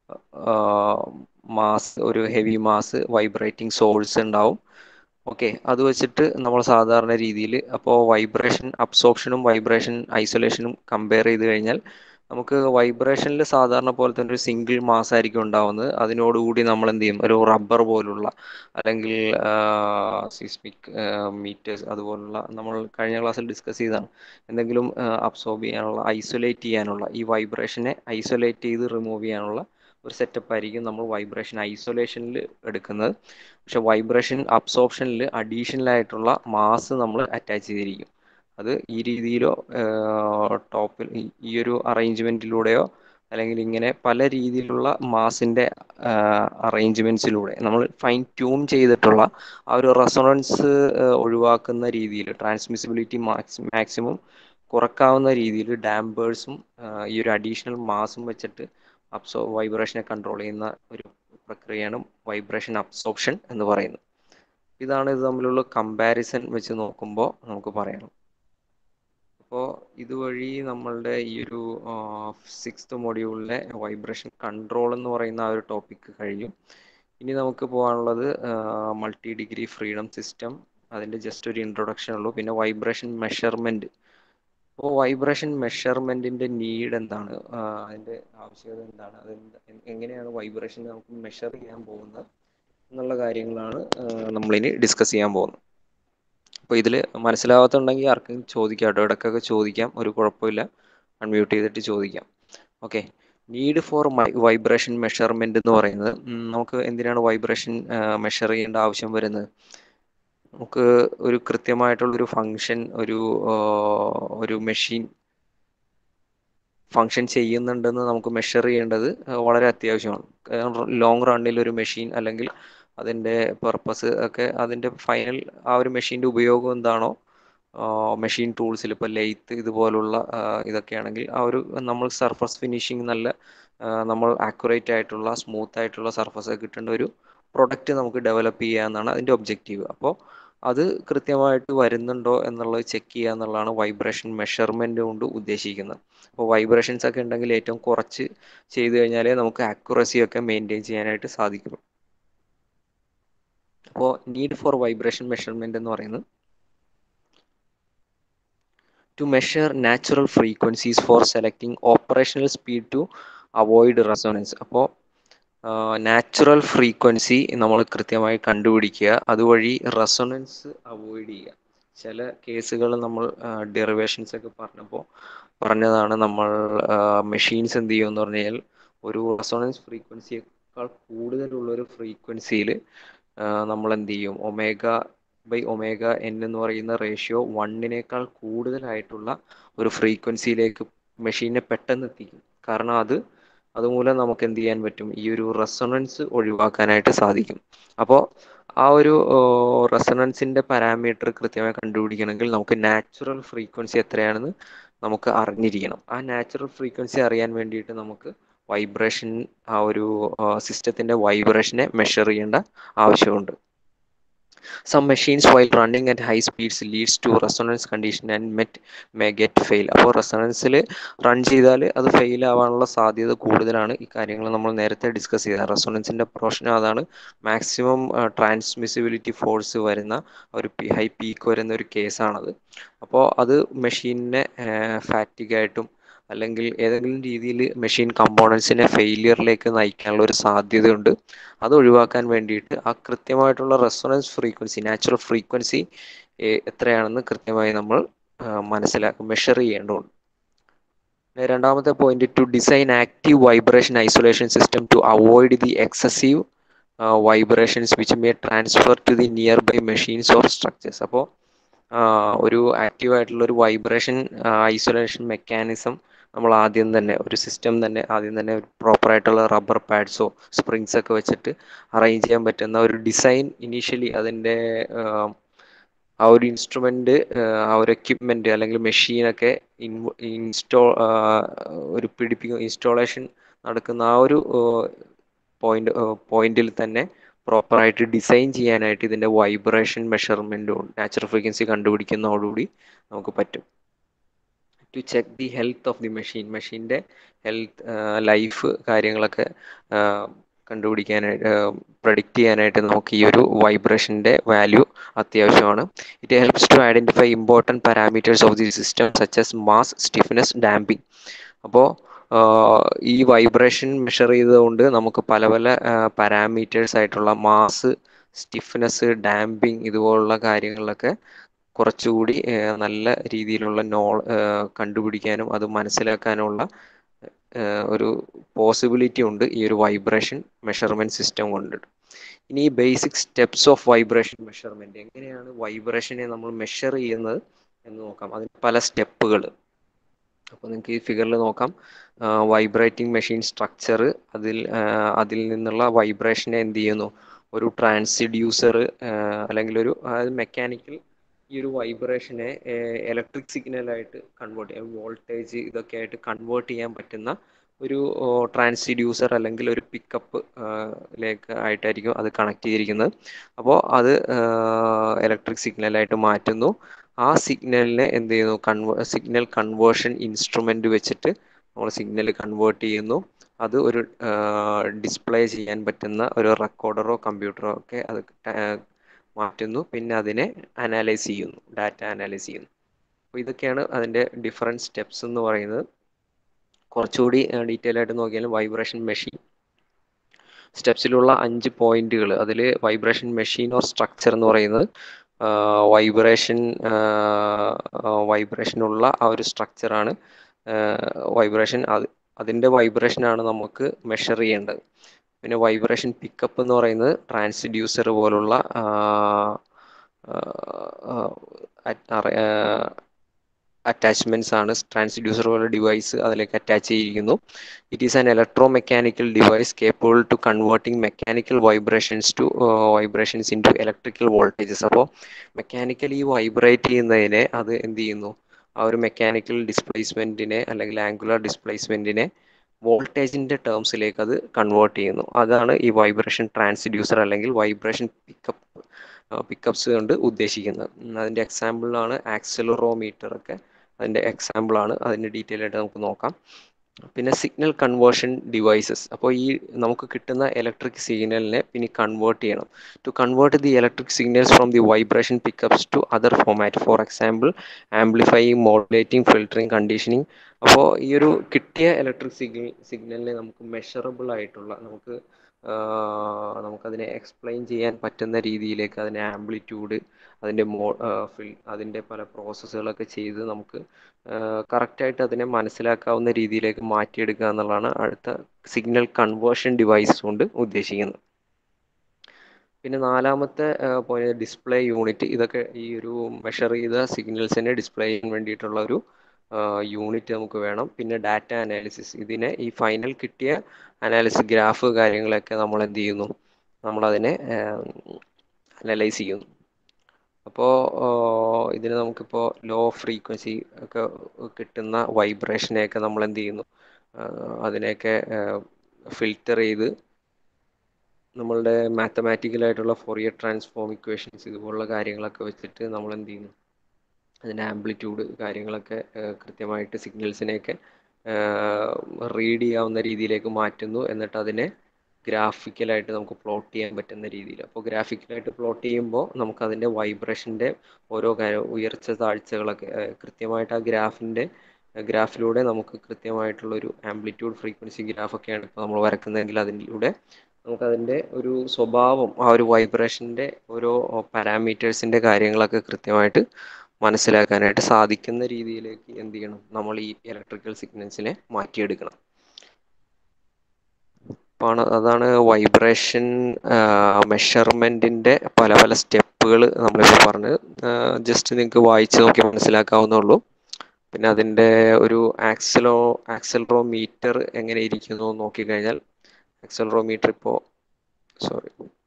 മാസ് ഒരു ഹെവി മാസ് വൈബ്രേറ്റിംഗ് സോഴ്സ് ഉണ്ടാവും ഓക്കെ അത് വെച്ചിട്ട് നമ്മൾ സാധാരണ രീതിയിൽ അപ്പോൾ വൈബ്രേഷൻ അബ്സോർപ്ഷനും വൈബ്രേഷൻ ഐസൊലേഷനും കമ്പയർ ചെയ്ത് കഴിഞ്ഞാൽ നമുക്ക് വൈബ്രേഷനിൽ സാധാരണ പോലെ തന്നെ ഒരു സിംഗിൾ മാസ് ആയിരിക്കും ഉണ്ടാവുന്നത് അതിനോടുകൂടി നമ്മൾ എന്ത് ചെയ്യും ഒരു റബ്ബർ പോലുള്ള അല്ലെങ്കിൽ സിസ്മിക് മീറ്റേഴ്സ് അതുപോലുള്ള നമ്മൾ കഴിഞ്ഞ ക്ലാസ്സിൽ ഡിസ്കസ് ചെയ്തതാണ് എന്തെങ്കിലും അബ്സോർബ് ചെയ്യാനുള്ള ഐസൊലേറ്റ് ചെയ്യാനുള്ള ഈ വൈബ്രേഷനെ ഐസൊലേറ്റ് ചെയ്ത് റിമൂവ് ചെയ്യാനുള്ള ഒരു സെറ്റപ്പ് ആയിരിക്കും നമ്മൾ വൈബ്രേഷൻ ഐസൊലേഷനിൽ എടുക്കുന്നത് പക്ഷെ വൈബ്രേഷൻ അബ്സോർപ്ഷനിൽ അഡീഷണൽ ആയിട്ടുള്ള മാസ് നമ്മൾ അറ്റാച്ച് ചെയ്തിരിക്കും അത് ഈ രീതിയിലോ ടോപ്പിൽ ഈ ഒരു അറേഞ്ച്മെൻറ്റിലൂടെയോ അല്ലെങ്കിൽ ഇങ്ങനെ പല രീതിയിലുള്ള മാസിൻ്റെ അറേഞ്ച്മെൻറ്റ്സിലൂടെ നമ്മൾ ഫൈൻ ട്യൂൺ ചെയ്തിട്ടുള്ള ആ ഒരു റെസൊണൻസ് ഒഴിവാക്കുന്ന രീതിയിൽ ട്രാൻസ്മിസിബിലിറ്റി മാക്സ് മാക്സിമം കുറക്കാവുന്ന രീതിയിൽ ഡാമ്പേഴ്സും ഈ ഒരു അഡീഷണൽ മാസും വെച്ചിട്ട് അബ്സോ വൈബ്രേഷനെ കൺട്രോൾ ചെയ്യുന്ന ഒരു പ്രക്രിയയാണ് വൈബ്രേഷൻ അബ്സോർപ്ഷൻ എന്ന് പറയുന്നത് ഇതാണ് ഇത് തമ്മിലുള്ള കമ്പാരിസൺ വെച്ച് നോക്കുമ്പോൾ നമുക്ക് പറയാം അപ്പോൾ ഇതുവഴി നമ്മളുടെ ഈ ഒരു സിക്സ്ത് മൊഡ്യൂളിലെ വൈബ്രേഷൻ കൺട്രോൾ എന്ന് പറയുന്ന ആ ഒരു ടോപ്പിക്ക് കഴിഞ്ഞു ഇനി നമുക്ക് പോകാനുള്ളത് മൾട്ടി ഡിഗ്രി ഫ്രീഡം സിസ്റ്റം അതിൻ്റെ ജസ്റ്റ് ഒരു ഇൻട്രൊഡക്ഷൻ ഉള്ളൂ പിന്നെ വൈബ്രേഷൻ മെഷർമെൻറ്റ് അപ്പോൾ വൈബ്രേഷൻ മെഷർമെൻറ്റിൻ്റെ നീഡ് എന്താണ് അതിൻ്റെ ആവശ്യകത എന്താണ് അത് എങ്ങനെയാണ് വൈബ്രേഷൻ നമുക്ക് മെഷർ ചെയ്യാൻ പോകുന്നത് എന്നുള്ള കാര്യങ്ങളാണ് നമ്മളിനി ഡിസ്കസ് ചെയ്യാൻ പോകുന്നത് അപ്പോൾ ഇതിൽ മനസ്സിലാവാത്തുണ്ടെങ്കിൽ ആർക്കും ചോദിക്കാം കേട്ടോ ഇടയ്ക്കൊക്കെ ചോദിക്കാം ഒരു കുഴപ്പമില്ല അൺമ്യൂട്ട് ചെയ്തിട്ട് ചോദിക്കാം okay need for vibration measurement എന്ന് പറയുന്നത് നമുക്ക് എന്തിനാണ് വൈബ്രേഷൻ മെഷർ ചെയ്യേണ്ട ആവശ്യം വരുന്നത് നമുക്ക് ഒരു കൃത്യമായിട്ടുള്ളൊരു ഫങ്ഷൻ ഒരു ഒരു മെഷീൻ ഫങ്ഷൻ ചെയ്യുന്നുണ്ടെന്ന് നമുക്ക് മെഷർ ചെയ്യേണ്ടത് വളരെ അത്യാവശ്യമാണ് ലോങ് റണ്ണിൽ ഒരു മെഷീൻ അല്ലെങ്കിൽ അതിൻ്റെ പർപ്പസ് ഒക്കെ അതിൻ്റെ ഫൈനൽ ആ ഒരു മെഷീൻ്റെ ഉപയോഗം എന്താണോ മെഷീൻ ടൂൾസിൽ ഇപ്പോൾ ലെയ്ത്ത് ഇതുപോലുള്ള ഇതൊക്കെയാണെങ്കിൽ ആ ഒരു നമ്മൾ സർഫസ് ഫിനിഷിങ് നല്ല നമ്മൾ ആക്യുറേറ്റ് ആയിട്ടുള്ള സ്മൂത്ത് ആയിട്ടുള്ള സർഫസ് കിട്ടേണ്ട ഒരു പ്രൊഡക്റ്റ് നമുക്ക് ഡെവലപ്പ് ചെയ്യുക എന്നാണ് അതിൻ്റെ ഒബ്ജക്റ്റീവ് അപ്പോൾ അത് കൃത്യമായിട്ട് വരുന്നുണ്ടോ എന്നുള്ളത് ചെക്ക് ചെയ്യുക എന്നുള്ളതാണ് വൈബ്രേഷൻ മെഷർമെൻ്റ് കൊണ്ട് ഉദ്ദേശിക്കുന്നത് അപ്പോൾ വൈബ്രേഷൻസ് ഒക്കെ ഉണ്ടെങ്കിൽ ഏറ്റവും കുറച്ച് ചെയ്തു കഴിഞ്ഞാലേ നമുക്ക് ആക്യുറസി ഒക്കെ മെയിൻറ്റെയിൻ ചെയ്യാനായിട്ട് സാധിക്കുള്ളൂ അപ്പോൾ നീഡ് ഫോർ വൈബ്രേഷൻ മെഷർമെൻ്റ് എന്ന് പറയുന്നത് to measure natural frequencies for selecting operational speed to avoid resonance അപ്പോൾ നാച്ചുറൽ ഫ്രീക്വൻസി നമ്മൾ കൃത്യമായി കണ്ടുപിടിക്കുക അതുവഴി റെസൊണൻസ് അവോയ്ഡ് ചെയ്യുക ചില കേസുകൾ നമ്മൾ ഡെറിവേഷൻസ് ഒക്കെ പറഞ്ഞപ്പോൾ പറഞ്ഞതാണ് നമ്മൾ മെഷീൻസ് എന്ത് ചെയ്യുമെന്ന് പറഞ്ഞു കഴിഞ്ഞാൽ ഒരു റെസൊണൻസ് ഫ്രീക്വൻസിയേക്കാൾ കൂടുതലുള്ള ഒരു ഫ്രീക്വൻസിയിൽ നമ്മൾ എന്ത് ചെയ്യും ഒമേഗ ബൈ ഒമേഗ എൻ എന്ന് പറയുന്ന റേഷ്യോ വണ്ണിനേക്കാൾ കൂടുതലായിട്ടുള്ള ഒരു ഫ്രീക്വൻസിയിലേക്ക് മെഷീനെ പെട്ടെന്ന് എത്തിക്കും കാരണം അത് അതുമൂലം നമുക്ക് എന്ത് ചെയ്യാൻ പറ്റും ഈ ഒരു റെസൊണൻസ് ഒഴിവാക്കാനായിട്ട് സാധിക്കും അപ്പോൾ ആ ഒരു റെസൊണൻസിൻ്റെ പാരാമീറ്റർ കൃത്യമായി കണ്ടുപിടിക്കണമെങ്കിൽ നമുക്ക് നാച്ചുറൽ ഫ്രീക്വൻസി എത്രയാണെന്ന് നമുക്ക് അറിഞ്ഞിരിക്കണം ആ നാച്ചുറൽ ഫ്രീക്വൻസി അറിയാൻ വേണ്ടിയിട്ട് നമുക്ക് വൈബ്രേഷൻ ആ ഒരു സിസ്റ്റത്തിൻ്റെ വൈബ്രേഷനെ മെഷർ ചെയ്യേണ്ട ആവശ്യമുണ്ട് some machines while running at high speeds leads to resonance condition and met may get fail അപ്പോൾ റെസണൻസിൽ റൺ ചെയ്താൽ അത് ഫെയിൽ ആവാനുള്ള സാധ്യത കൂടുതലാണ് ഈ കാര്യങ്ങൾ നമ്മൾ നേരത്തെ ഡിസ്കസ് ചെയ്ത റെസൊണൻസിൻ്റെ പ്രശ്നം അതാണ് മാക്സിമം ട്രാൻസ്മിസിബിലിറ്റി ഫോഴ്സ് വരുന്ന ഒരു ഹൈ പീക്ക് വരുന്ന ഒരു കേസാണത് അപ്പോൾ അത് മെഷീനിനെ ഫാറ്റിക്കായിട്ടും അല്ലെങ്കിൽ ഏതെങ്കിലും രീതിയിൽ മെഷീൻ കമ്പോണൻസിനെ ഫെയിലിയറിലേക്ക് നയിക്കാനുള്ള ഒരു സാധ്യതയുണ്ട് അത് ഒഴിവാക്കാൻ വേണ്ടിയിട്ട് ആ കൃത്യമായിട്ടുള്ള റെസൊണൻസ് ഫ്രീക്വൻസി നാച്ചുറൽ ഫ്രീക്വൻസി എത്രയാണെന്ന് കൃത്യമായി നമ്മൾ മനസ്സിലാക്കും മെഷർ ചെയ്യേണ്ടതുണ്ട് രണ്ടാമത്തെ point to design active vibration isolation system to avoid the excessive vibrations which may transfer to the nearby machines or structures അപ്പോൾ ഒരു ആക്റ്റീവ് ആയിട്ടുള്ള ഒരു വൈബ്രേഷൻ ഐസൊലേഷൻ മെക്കാനിസം നമ്മൾ ആദ്യം തന്നെ ഒരു സിസ്റ്റം തന്നെ ആദ്യം തന്നെ പ്രോപ്പർ ആയിട്ടുള്ള റബ്ബർ പാഡ്സോ സ്പ്രിങ്സ് ഒക്കെ വെച്ചിട്ട് അറേഞ്ച് ചെയ്യാൻ പറ്റുന്ന ഒരു ഡിസൈൻ ഇനീഷ്യലി അതിൻ്റെ ആ ഒരു ഇൻസ്ട്രുമെൻ്റ് ആ ഒരു എക്യുപ്മെൻ്റ് അല്ലെങ്കിൽ മെഷീനൊക്കെ ഇൻസ്റ്റോ ഒരു പിടിപ്പിക്കും ഇൻസ്റ്റോളേഷൻ നടക്കുന്ന ആ ഒരു പോയിന്റ് പോയിന്റിൽ തന്നെ പ്രോപ്പറായിട്ട് ഡിസൈൻ ചെയ്യാനായിട്ട് ഇതിൻ്റെ വൈബ്രേഷൻ മെഷർമെൻറ്റും നാച്ചുറൽ ഫ്രീക്വൻസി കണ്ടുപിടിക്കുന്നതോടുകൂടി നമുക്ക് പറ്റും to check the health of the machine മെഷീൻ്റെ ഹെൽത്ത് ലൈഫ് കാര്യങ്ങളൊക്കെ കണ്ടുപിടിക്കാനായിട്ട് പ്രഡിക്റ്റ് ചെയ്യാനായിട്ട് നമുക്ക് ഈ ഒരു വൈബ്രേഷൻ്റെ വാല്യൂ അത്യാവശ്യമാണ് it helps to identify important parameters of the system such as mass stiffness damping അപ്പോൾ ഈ വൈബ്രേഷൻ മെഷർ ചെയ്തുകൊണ്ട് നമുക്ക് പല പല പാരാമീറ്റേഴ്സ് ആയിട്ടുള്ള മാസ് സ്റ്റിഫ്നെസ് ഡാമ്പിങ് ഇതുപോലുള്ള കാര്യങ്ങളിലൊക്കെ കുറച്ചുകൂടി നല്ല രീതിയിലുള്ള നോ കണ്ടുപിടിക്കാനും അത് മനസ്സിലാക്കാനുമുള്ള ഒരു പോസിബിലിറ്റി ഉണ്ട് ഈ ഒരു വൈബ്രേഷൻ മെഷർമെൻറ്റ് സിസ്റ്റം കൊണ്ടിട്ട് ഇനി ഈ basic steps of vibration measurement എങ്ങനെയാണ് വൈബ്രേഷനെ നമ്മൾ മെഷർ ചെയ്യുന്നത് എന്ന് നോക്കാം അതിന് പല സ്റ്റെപ്പുകൾ അപ്പോൾ നിങ്ങൾക്ക് ഈ ഫിഗറിൽ നോക്കാം വൈബ്രേറ്റിംഗ് മെഷീൻ സ്ട്രക്ചർ അതിൽ അതിൽ നിന്നുള്ള വൈബ്രേഷനെ എന്ത് ചെയ്യുന്നു ഒരു ട്രാൻസിഡ്യൂസർ അല്ലെങ്കിൽ ഒരു മെക്കാനിക്കൽ ഈ ഒരു വൈബ്രേഷനെ ഇലക്ട്രിക് സിഗ്നലായിട്ട് കൺവേർട്ട് ചെയ്യാം വോൾട്ടേജ് ഇതൊക്കെ ആയിട്ട് കൺവേർട്ട് ചെയ്യാൻ പറ്റുന്ന ഒരു ട്രാൻസിഡ്യൂസർ അല്ലെങ്കിൽ ഒരു പിക്കപ്പ് ലേക്ക് ആയിട്ടായിരിക്കും അത് കണക്ട് ചെയ്തിരിക്കുന്നത് അപ്പോൾ അത് ഇലക്ട്രിക് സിഗ്നലായിട്ട് മാറ്റുന്നു ആ സിഗ്നലിനെ എന്ത് ചെയ്യുന്നു കൺവേ സിഗ്നൽ കൺവേർഷൻ ഇൻസ്ട്രുമെൻ്റ് വെച്ചിട്ട് നമ്മൾ സിഗ്നൽ കൺവേർട്ട് ചെയ്യുന്നു അത് ഒരു ഡിസ്പ്ലേ ചെയ്യാൻ പറ്റുന്ന ഒരു റെക്കോർഡറോ കമ്പ്യൂട്ടറോ ഒക്കെ അത് മാറ്റുന്നു പിന്നെ അതിനെ അനലൈസ് ചെയ്യുന്നു ഡാറ്റ അനലൈസ് ചെയ്യുന്നു അപ്പോൾ ഇതൊക്കെയാണ് അതിൻ്റെ ഡിഫറെൻറ്റ് സ്റ്റെപ്സ് എന്ന് പറയുന്നത് കുറച്ചുകൂടി ഡീറ്റെയിൽ ആയിട്ട് നോക്കിയാൽ വൈബ്രേഷൻ മെഷീൻ സ്റ്റെപ്സിലുള്ള അഞ്ച് പോയിന്റുകൾ അതിൽ വൈബ്രേഷൻ മെഷീൻ ഓർ സ്ട്രക്ചർ എന്ന് പറയുന്നത് വൈബ്രേഷൻ വൈബ്രേഷനുള്ള ആ ഒരു സ്ട്രക്ചറാണ് വൈബ്രേഷൻ അത് അതിൻ്റെ വൈബ്രേഷനാണ് നമുക്ക് മെഷർ ചെയ്യേണ്ടത് പിന്നെ വൈബ്രേഷൻ പിക്കപ്പ് എന്ന് പറയുന്നത് ട്രാൻസ്ഡ്യൂസർ പോലുള്ള അറ്റാച്ച്മെൻറ്റ്സ് ആണ് ട്രാൻസ്ഡ്യൂസർ പോലെ ഡിവൈസ് അതിലേക്ക് അറ്റാച്ച് ചെയ്തിരിക്കുന്നു it is an electro mechanical device capable to converting mechanical vibrations to vibrations into electrical voltages അപ്പോൾ മെക്കാനിക്കലി വൈബ്രേറ്റ് ചെയ്യുന്നതിനെ അത് എന്ത് ചെയ്യുന്നു ആ ഒരു മെക്കാനിക്കൽ ഡിസ്പ്ലേസ്മെൻറ്റിനെ അല്ലെങ്കിൽ ആംഗുലർ ഡിസ്പ്ലേസ്മെൻറ്റിനെ വോൾട്ടേജിൻ്റെ ടേംസിലേക്ക് അത് കൺവേർട്ട് ചെയ്യുന്നു അതാണ് ഈ വൈബ്രേഷൻ ട്രാൻസ്ഡ്യൂസർ അല്ലെങ്കിൽ വൈബ്രേഷൻ പിക്കപ്പ് പിക്കപ്സ് കൊണ്ട് ഉദ്ദേശിക്കുന്നത് അതിൻ്റെ എക്സാമ്പിളാണ് ആക്സലറോമീറ്റർ ഒക്കെ അതിൻ്റെ എക്സാമ്പിളാണ് അതിൻ്റെ ഡീറ്റെയിൽ ആയിട്ട് നമുക്ക് നോക്കാം പിന്നെ സിഗ്നൽ കൺവേർഷൻ ഡിവൈസസ് അപ്പോൾ ഈ നമുക്ക് കിട്ടുന്ന ഇലക്ട്രിക് സിഗ്നലിനെ പിന്നെ കൺവേർട്ട് ചെയ്യണം to convert the electric signals from the vibration pickups to other format for example amplifying modulating filtering conditioning അപ്പോൾ ഈ ഒരു കിട്ടിയ ഇലക്ട്രിക് സിഗ്നൽ സിഗ്നലിനെ നമുക്ക് മെഷറബിൾ ആയിട്ടുള്ള നമുക്ക് നമുക്കതിനെ എക്സ്പ്ലെയിൻ ചെയ്യാൻ പറ്റുന്ന രീതിയിലേക്ക് അതിൻ്റെ ആംപ്ലിറ്റ്യൂഡ് അതിൻ്റെ മോ ഫിൽ അതിൻ്റെ പല പ്രോസസ്സുകളൊക്കെ ചെയ്ത് നമുക്ക് കറക്റ്റായിട്ട് അതിനെ മനസ്സിലാക്കാവുന്ന രീതിയിലേക്ക് മാറ്റിയെടുക്കുക എന്നുള്ളതാണ് അടുത്ത സിഗ്നൽ കൺവേർഷൻ ഡിവൈസ് കൊണ്ട് ഉദ്ദേശിക്കുന്നത് പിന്നെ നാലാമത്തെ പോയിന്റ് ഡിസ്പ്ലേ യൂണിറ്റ് ഇതൊക്കെ ഈ ഒരു മെഷർ ചെയ്ത സിഗ്നൽസിനെ ഡിസ്പ്ലേ ചെയ്യാൻ വേണ്ടിയിട്ടുള്ള ഒരു യൂണിറ്റ് നമുക്ക് വേണം പിന്നെ ഡാറ്റ അനാലിസിസ് ഇതിനെ ഈ ഫൈനൽ കിട്ടിയ അനാലിസിസ് ഗ്രാഫ് കാര്യങ്ങളൊക്കെ നമ്മൾ എന്ത് ചെയ്യുന്നു നമ്മളതിനെ അനലൈസ് ചെയ്യുന്നു അപ്പോൾ ഇതിന് നമുക്കിപ്പോൾ ലോ ഫ്രീക്വൻസി ഒക്കെ കിട്ടുന്ന വൈബ്രേഷനെയൊക്കെ നമ്മൾ എന്ത് ചെയ്യുന്നു അതിനെയൊക്കെ ഫിൽറ്റർ ചെയ്ത് നമ്മളുടെ മാത്തമാറ്റിക്കലായിട്ടുള്ള ഫോറിയർ ട്രാൻസ്ഫോം ഇക്വേഷൻസ് ഇതുപോലുള്ള കാര്യങ്ങളൊക്കെ വെച്ചിട്ട് നമ്മൾ എന്ത് ചെയ്യുന്നു അതിൻ്റെ ആംപ്ലിറ്റ്യൂഡ് കാര്യങ്ങളൊക്കെ കൃത്യമായിട്ട് സിഗ്നൽസിനെയൊക്കെ റീഡ് ചെയ്യാവുന്ന രീതിയിലേക്ക് മാറ്റുന്നു എന്നിട്ട് അതിനെ ഗ്രാഫിക്കലായിട്ട് നമുക്ക് പ്ലോട്ട് ചെയ്യാൻ പറ്റുന്ന രീതിയിൽ അപ്പോൾ ഗ്രാഫിക്കലായിട്ട് പ്ലോട്ട് ചെയ്യുമ്പോൾ നമുക്ക് അതിൻ്റെ വൈബ്രേഷൻ്റെ ഓരോ കാര്യം ഉയർച്ച താഴ്ചകളൊക്കെ കൃത്യമായിട്ട് ആ ഗ്രാഫിൻ്റെ ഗ്രാഫിലൂടെ നമുക്ക് കൃത്യമായിട്ടുള്ളൊരു ആംപ്ലിറ്റ്യൂഡ് ഫ്രീക്വൻസി ഗ്രാഫൊക്കെയാണ് ഇപ്പോൾ നമ്മൾ വരക്കുന്നതെങ്കിൽ അതിലൂടെ നമുക്കതിൻ്റെ ഒരു സ്വഭാവം ആ ഒരു വൈബ്രേഷൻ്റെ ഓരോ പാരാമീറ്റേഴ്സിൻ്റെ കാര്യങ്ങളൊക്കെ കൃത്യമായിട്ട് മനസ്സിലാക്കാനായിട്ട് സാധിക്കുന്ന രീതിയിലേക്ക് എന്ത് ചെയ്യണം നമ്മൾ ഈ ഇലക്ട്രിക്കൽ സിഗ്നൽസിനെ മാറ്റിയെടുക്കണം അപ്പോൾ അതാണ് വൈബ്രേഷൻ മെഷർമെൻറ്റിൻ്റെ പല പല സ്റ്റെപ്പുകൾ നമ്മളിപ്പോൾ പറഞ്ഞ് ജസ്റ്റ് നിങ്ങൾക്ക് വായിച്ച് നോക്കി മനസ്സിലാക്കാവുന്നുള്ളൂ പിന്നെ അതിൻ്റെ ഒരു ആക്സലോ ആക്സലറോമീറ്റർ എങ്ങനെ ഇരിക്കുന്നു നോക്കിക്കഴിഞ്ഞാൽ ആക്സലറോമീറ്റർ ഇപ്പോൾ സോറി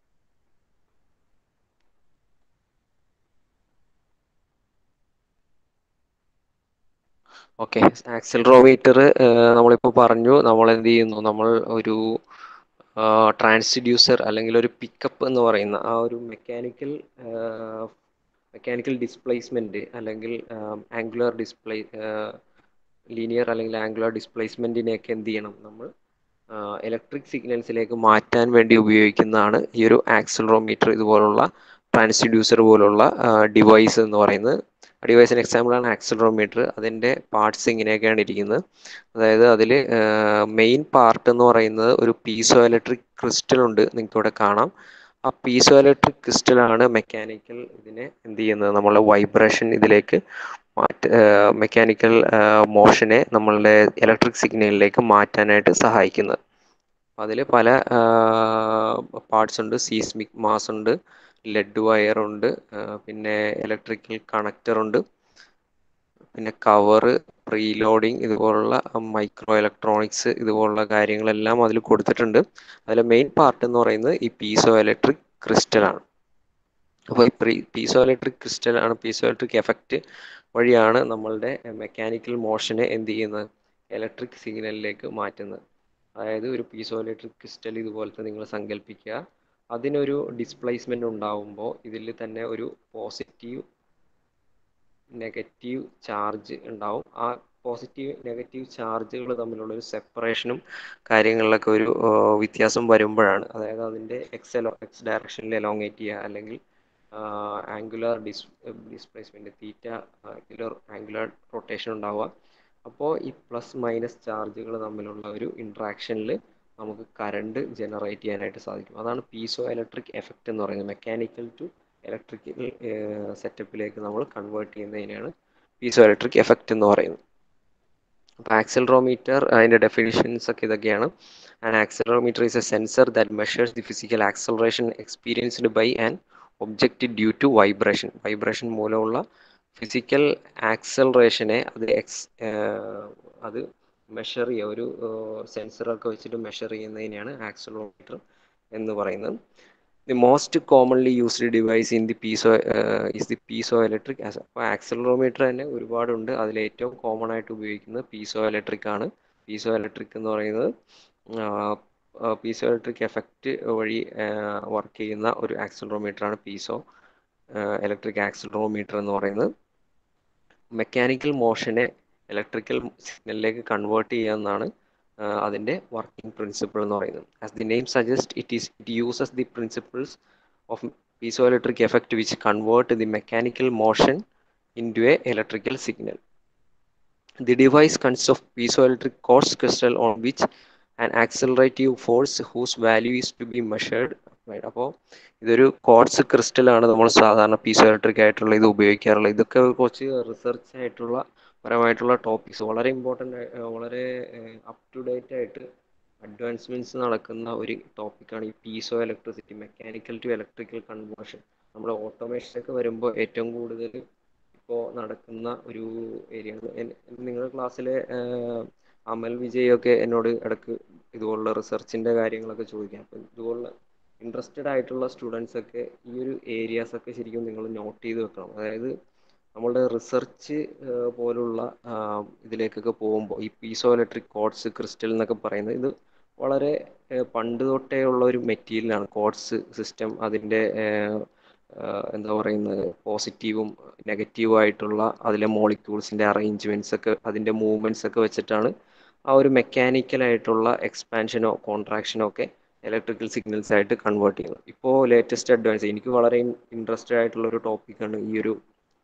ഓക്കെ ആക്സലറോമീറ്റർ നമ്മളിപ്പോൾ പറഞ്ഞു നമ്മൾ എന്ത് ചെയ്യുന്നു നമ്മൾ ഒരു ട്രാൻസ്ഡ്യൂസർ അല്ലെങ്കിൽ ഒരു പിക്കപ്പ് എന്ന് പറയുന്ന ആ ഒരു മെക്കാനിക്കൽ മെക്കാനിക്കൽ ഡിസ്പ്ലേസ്മെൻറ്റ് അല്ലെങ്കിൽ ആംഗുലർ ഡിസ്പ്ലേ ലീനിയർ അല്ലെങ്കിൽ ആംഗുലർ ഡിസ്പ്ലേസ്മെൻറ്റിനെയൊക്കെ എന്ത് ചെയ്യണം നമ്മൾ ഇലക്ട്രിക് സിഗ്നൽസിലേക്ക് മാറ്റാൻ വേണ്ടി ഉപയോഗിക്കുന്നതാണ് ഈ ഒരു ആക്സലറോമീറ്റർ ഇതുപോലുള്ള ട്രാൻസ്ഡ്യൂസർ പോലുള്ള ഡിവൈസ് എന്ന് പറയുന്നത് ഡിവൈസിന് എക്സാമ്പിളാണ് ആക്സലറോമീറ്റർ അതിൻ്റെ പാർട്സ് ഇങ്ങനെയൊക്കെയാണ് ഇരിക്കുന്നത് അതായത് അതിൽ മെയിൻ പാർട്ട് എന്ന് പറയുന്നത് ഒരു പീസോ ഇലക്ട്രിക് ക്രിസ്റ്റൽ ഉണ്ട് നിങ്ങൾക്ക് ഇവിടെ കാണാം ആ പീസോ ഇലക്ട്രിക് ക്രിസ്റ്റലാണ് മെക്കാനിക്കൽ ഇതിനെ എന്ത് ചെയ്യുന്നത് നമ്മളെ വൈബ്രേഷൻ ഇതിലേക്ക് മാറ്റ മെക്കാനിക്കൽ മോഷനെ നമ്മളുടെ ഇലക്ട്രിക് സിഗ്നലിലേക്ക് മാറ്റാനായിട്ട് സഹായിക്കുന്നത് അതിൽ പല പാർട്സ് ഉണ്ട് സീസ്മിക് മാസ് ഉണ്ട് ലെഡ് വയർ ഉണ്ട് പിന്നെ ഇലക്ട്രിക്കൽ കണക്ടർ ഉണ്ട് പിന്നെ കവറ് പ്രീലോഡിങ് ഇതുപോലുള്ള മൈക്രോ ഇലക്ട്രോണിക്സ് ഇതുപോലുള്ള കാര്യങ്ങളെല്ലാം അതിൽ കൊടുത്തിട്ടുണ്ട് അതിൽ മെയിൻ പാർട്ട് എന്ന് പറയുന്നത് ഈ പീസോ ഇലക്ട്രിക് ക്രിസ്റ്റലാണ് അപ്പോൾ ഈ പ്രീ പീസോ ഇലക്ട്രിക് ക്രിസ്റ്റൽ ആണ് പീസോ ഇലക്ട്രിക് എഫക്റ്റ് വഴിയാണ് നമ്മളുടെ മെക്കാനിക്കൽ മോഷനെ എന്ത് ചെയ്യുന്നത് ഇലക്ട്രിക് സിഗ്നലിലേക്ക് മാറ്റുന്നത് അതായത് ഒരു പീസോ ഇലക്ട്രിക് ക്രിസ്റ്റൽ ഇതുപോലത്തെ നിങ്ങൾ സങ്കല്പിക്കുക അതിനൊരു ഡിസ്പ്ലേസ്മെൻ്റ് ഉണ്ടാവുമ്പോൾ ഇതിൽ തന്നെ ഒരു പോസിറ്റീവ് നെഗറ്റീവ് ചാർജ് ഉണ്ടാവും ആ പോസിറ്റീവ് നെഗറ്റീവ് ചാർജുകൾ തമ്മിലുള്ള ഒരു സെപ്പറേഷനും കാര്യങ്ങളിലൊക്കെ ഒരു വ്യത്യാസം വരുമ്പോഴാണ് അതായത് അതിൻ്റെ എക്സ് എലോ എക്സ് ഡയറക്ഷനിൽ എലോങ്ങേറ്റ് ചെയ്യുക അല്ലെങ്കിൽ ആംഗുലാർ ഡിസ് displacement theta angular angular rotation ഉണ്ടാവുക അപ്പോൾ ഈ പ്ലസ് മൈനസ് ചാർജുകൾ തമ്മിലുള്ള ഒരു ഇൻട്രാക്ഷനിൽ നമുക്ക് കറണ്ട് ജനറേറ്റ് ചെയ്യാനായിട്ട് സാധിക്കും അതാണ് പീസോ ഇലക്ട്രിക് എഫക്റ്റ് എന്ന് പറയുന്നത് മെക്കാനിക്കൽ ടു ഇലക്ട്രിക്കൽ സെറ്റപ്പിലേക്ക് നമ്മൾ കൺവേർട്ട് ചെയ്യുന്നതിനാണ് പീസോ ഇലക്ട്രിക് എഫക്റ്റ് എന്ന് പറയുന്നത് അപ്പോൾ ആക്സലറോമീറ്റർ അതിൻ്റെ ഡെഫിനിഷൻസ് ഒക്കെ ഇതൊക്കെയാണ് and accelerometer is a sensor that measures the physical acceleration experienced by an object due to vibration vibration മൂലമുള്ള ഫിസിക്കൽ ആക്സലറേഷനെ അത് എക്സ് അത് മെഷർ ചെയ്യുക ഒരു സെൻസറൊക്കെ വെച്ചിട്ട് മെഷർ ചെയ്യുന്നതിനെയാണ് ആക്സലറോമീറ്റർ എന്ന് പറയുന്നത് the most commonly used device in the piezo is the piezoelectric അപ്പോൾ ആക്സലറോമീറ്റർ തന്നെ ഒരുപാടുണ്ട് അതിൽ ഏറ്റവും കോമൺ ആയിട്ട് ഉപയോഗിക്കുന്നത് പീസോ ഇലക്ട്രിക് ആണ് പീസോ ഇലക്ട്രിക് എന്ന് പറയുന്നത് പീസോ ഇലക്ട്രിക് എഫക്റ്റ് വഴി വർക്ക് ചെയ്യുന്ന ഒരു ആക്സലറോമീറ്റർ ആണ് പീസോ ഇലക്ട്രിക് ആക്സലറോമീറ്റർ എന്ന് പറയുന്നത് മെക്കാനിക്കൽ മോഷനെ ഇലക്ട്രിക്കൽ സിഗ്നലിലേക്ക് കൺവേർട്ട് ചെയ്യാമെന്നാണ് അതിൻ്റെ വർക്കിംഗ് പ്രിൻസിപ്പിൾ എന്ന് പറയുന്നത് as the name suggest it is it uses the principles of piezoelectric effect which convert the mechanical motion into a electrical signal the device consist of piezoelectric quartz crystal on which an accelerative force whose value is to be measured അപ്പോൾ ഇതൊരു coats ക്രിസ്റ്റലാണ് നമ്മൾ സാധാരണ piezo electric ആയിട്ടുള്ള ഇത് ഉപയോഗിക്കാറുള്ളത് ഇതൊക്കെ കുറച്ച് research ആയിട്ടുള്ള പരമായിട്ടുള്ള ടോപ്പിക്സ് വളരെ ഇമ്പോർട്ടൻ്റ് വളരെ അപ് ടു ഡേറ്റ് ആയിട്ട് അഡ്വാൻസ്മെൻറ്റ്സ് നടക്കുന്ന ഒരു ടോപ്പിക്കാണ് ഈ piezoelectricity mechanical to electrical conversion നമ്മുടെ ഓട്ടോമേഷനൊക്കെ വരുമ്പോൾ ഏറ്റവും കൂടുതൽ ഇപ്പോൾ നടക്കുന്ന ഒരു ഏരിയ നിങ്ങളുടെ ക്ലാസ്സിലെ അമൽ വിജയൊക്കെ എന്നോട് ഇടയ്ക്ക് ഇതുപോലുള്ള റിസർച്ചിൻ്റെ കാര്യങ്ങളൊക്കെ ചോദിക്കാം അപ്പം ഇതുപോലുള്ള ഇൻട്രസ്റ്റഡ് ആയിട്ടുള്ള സ്റ്റുഡൻസ് ഒക്കെ ഈ ഒരു ഏരിയാസ് ഒക്കെ ശരിക്കും നിങ്ങൾ നോട്ട് ചെയ്ത് വെക്കണം അതായത് നമ്മളുടെ റിസർച്ച് പോലുള്ള ഇതിലേക്കൊക്കെ പോകുമ്പോൾ ഈ പീസോ ഇലക്ട്രിക് കോഡ്സ് ക്രിസ്റ്റൽ എന്നൊക്കെ പറയുന്നത് ഇത് വളരെ പണ്ട് തൊട്ടേ ഉള്ള ഒരു മെറ്റീരിയലാണ് കോഡ്സ് സിസ്റ്റം അതിൻ്റെ എന്താ പറയുന്നത് പോസിറ്റീവും നെഗറ്റീവും ആയിട്ടുള്ള അതിലെ മോളിക്യൂൾസിൻ്റെ അറേഞ്ച്മെൻറ്റ്സ് ഒക്കെ അതിൻ്റെ മൂവ്മെൻറ്റ്സ് ഒക്കെ വെച്ചിട്ടാണ് ആ ഒരു മെക്കാനിക്കൽ ആയിട്ടുള്ള എക്സ്പാൻഷനോ കോൺട്രാക്ഷനോ ഒക്കെ ഇലക്ട്രിക്കൽ സിഗ്നൽസ് ആയിട്ട് കൺവേർട്ട് ചെയ്യുന്നത് ഇപ്പോൾ ലേറ്റസ്റ്റ് അഡ്വാൻസ് എനിക്ക് വളരെ ഇൻട്രസ്റ്റഡ് ആയിട്ടുള്ള ഒരു ടോപ്പിക്കാണ് ഈ ഒരു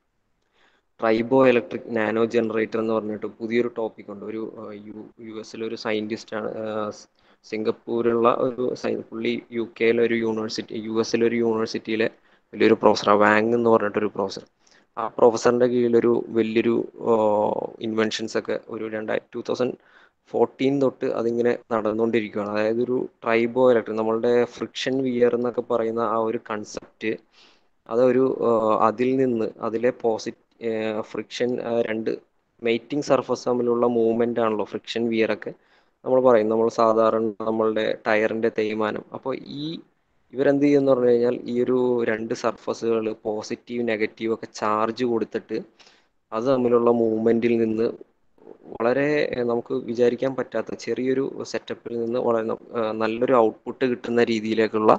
ട്രൈബോ ഇലക്ട്രിക് നാനോ ജനറേറ്റർ എന്ന് പറഞ്ഞിട്ട് പുതിയൊരു ടോപ്പിക് ഉണ്ട് ഒരു യു യു എസിലെ ഒരു സയൻറ്റിസ്റ്റ് ആണ് സിംഗപ്പൂരുള്ള ഒരു പുള്ളി യു കെയിലെ ഒരു യൂണിവേഴ്സിറ്റി യു എസിലെ ഒരു യൂണിവേഴ്സിറ്റിയിലെ വലിയൊരു പ്രൊഫസർ വാങ് എന്ന് പറഞ്ഞിട്ടൊരു പ്രൊഫസർ ആ പ്രൊഫസറിൻ്റെ കീഴിലൊരു വലിയൊരു ഇൻവെൻഷൻസ് ഒക്കെ ഒരു രണ്ടായിരത്തി ടു തൗസൻഡ് ഫോർട്ടീൻ തൊട്ട് അതിങ്ങനെ നടന്നുകൊണ്ടിരിക്കുകയാണ് അതായത് ഒരു ട്രൈബോ ഇലക്ട്രിക് നമ്മളുടെ ഫ്രിക്ഷൻ വിയർ എന്നൊക്കെ പറയുന്ന ആ ഒരു കൺസെപ്റ്റ് അതൊരു അതിൽ നിന്ന് അതിലെ പോസിറ്റ് ഫ്രിക്ഷൻ രണ്ട് മെയ്റ്റിംഗ് സർഫസ് തമ്മിലുള്ള മൂവ്മെൻ്റ് ആണല്ലോ ഫ്രിക്ഷൻ വിയർ ഒക്കെ നമ്മൾ പറയും നമ്മൾ സാധാരണ നമ്മളുടെ ടയറിൻ്റെ തേയ്മാനം അപ്പോൾ ഈ ഇവരെന്ത് ചെയ്യുമെന്ന് പറഞ്ഞു കഴിഞ്ഞാൽ ഈ ഒരു രണ്ട് സർഫസുകൾ പോസിറ്റീവ് നെഗറ്റീവ് ഒക്കെ ചാർജ് കൊടുത്തിട്ട് അത് തമ്മിലുള്ള മൂവ്മെൻറ്റിൽ നിന്ന് വളരെ നമുക്ക് വിചാരിക്കാൻ പറ്റാത്ത ചെറിയൊരു സെറ്റപ്പിൽ നിന്ന് വളരെ നല്ലൊരു ഔട്ട്പുട്ട് കിട്ടുന്ന രീതിയിലേക്കുള്ള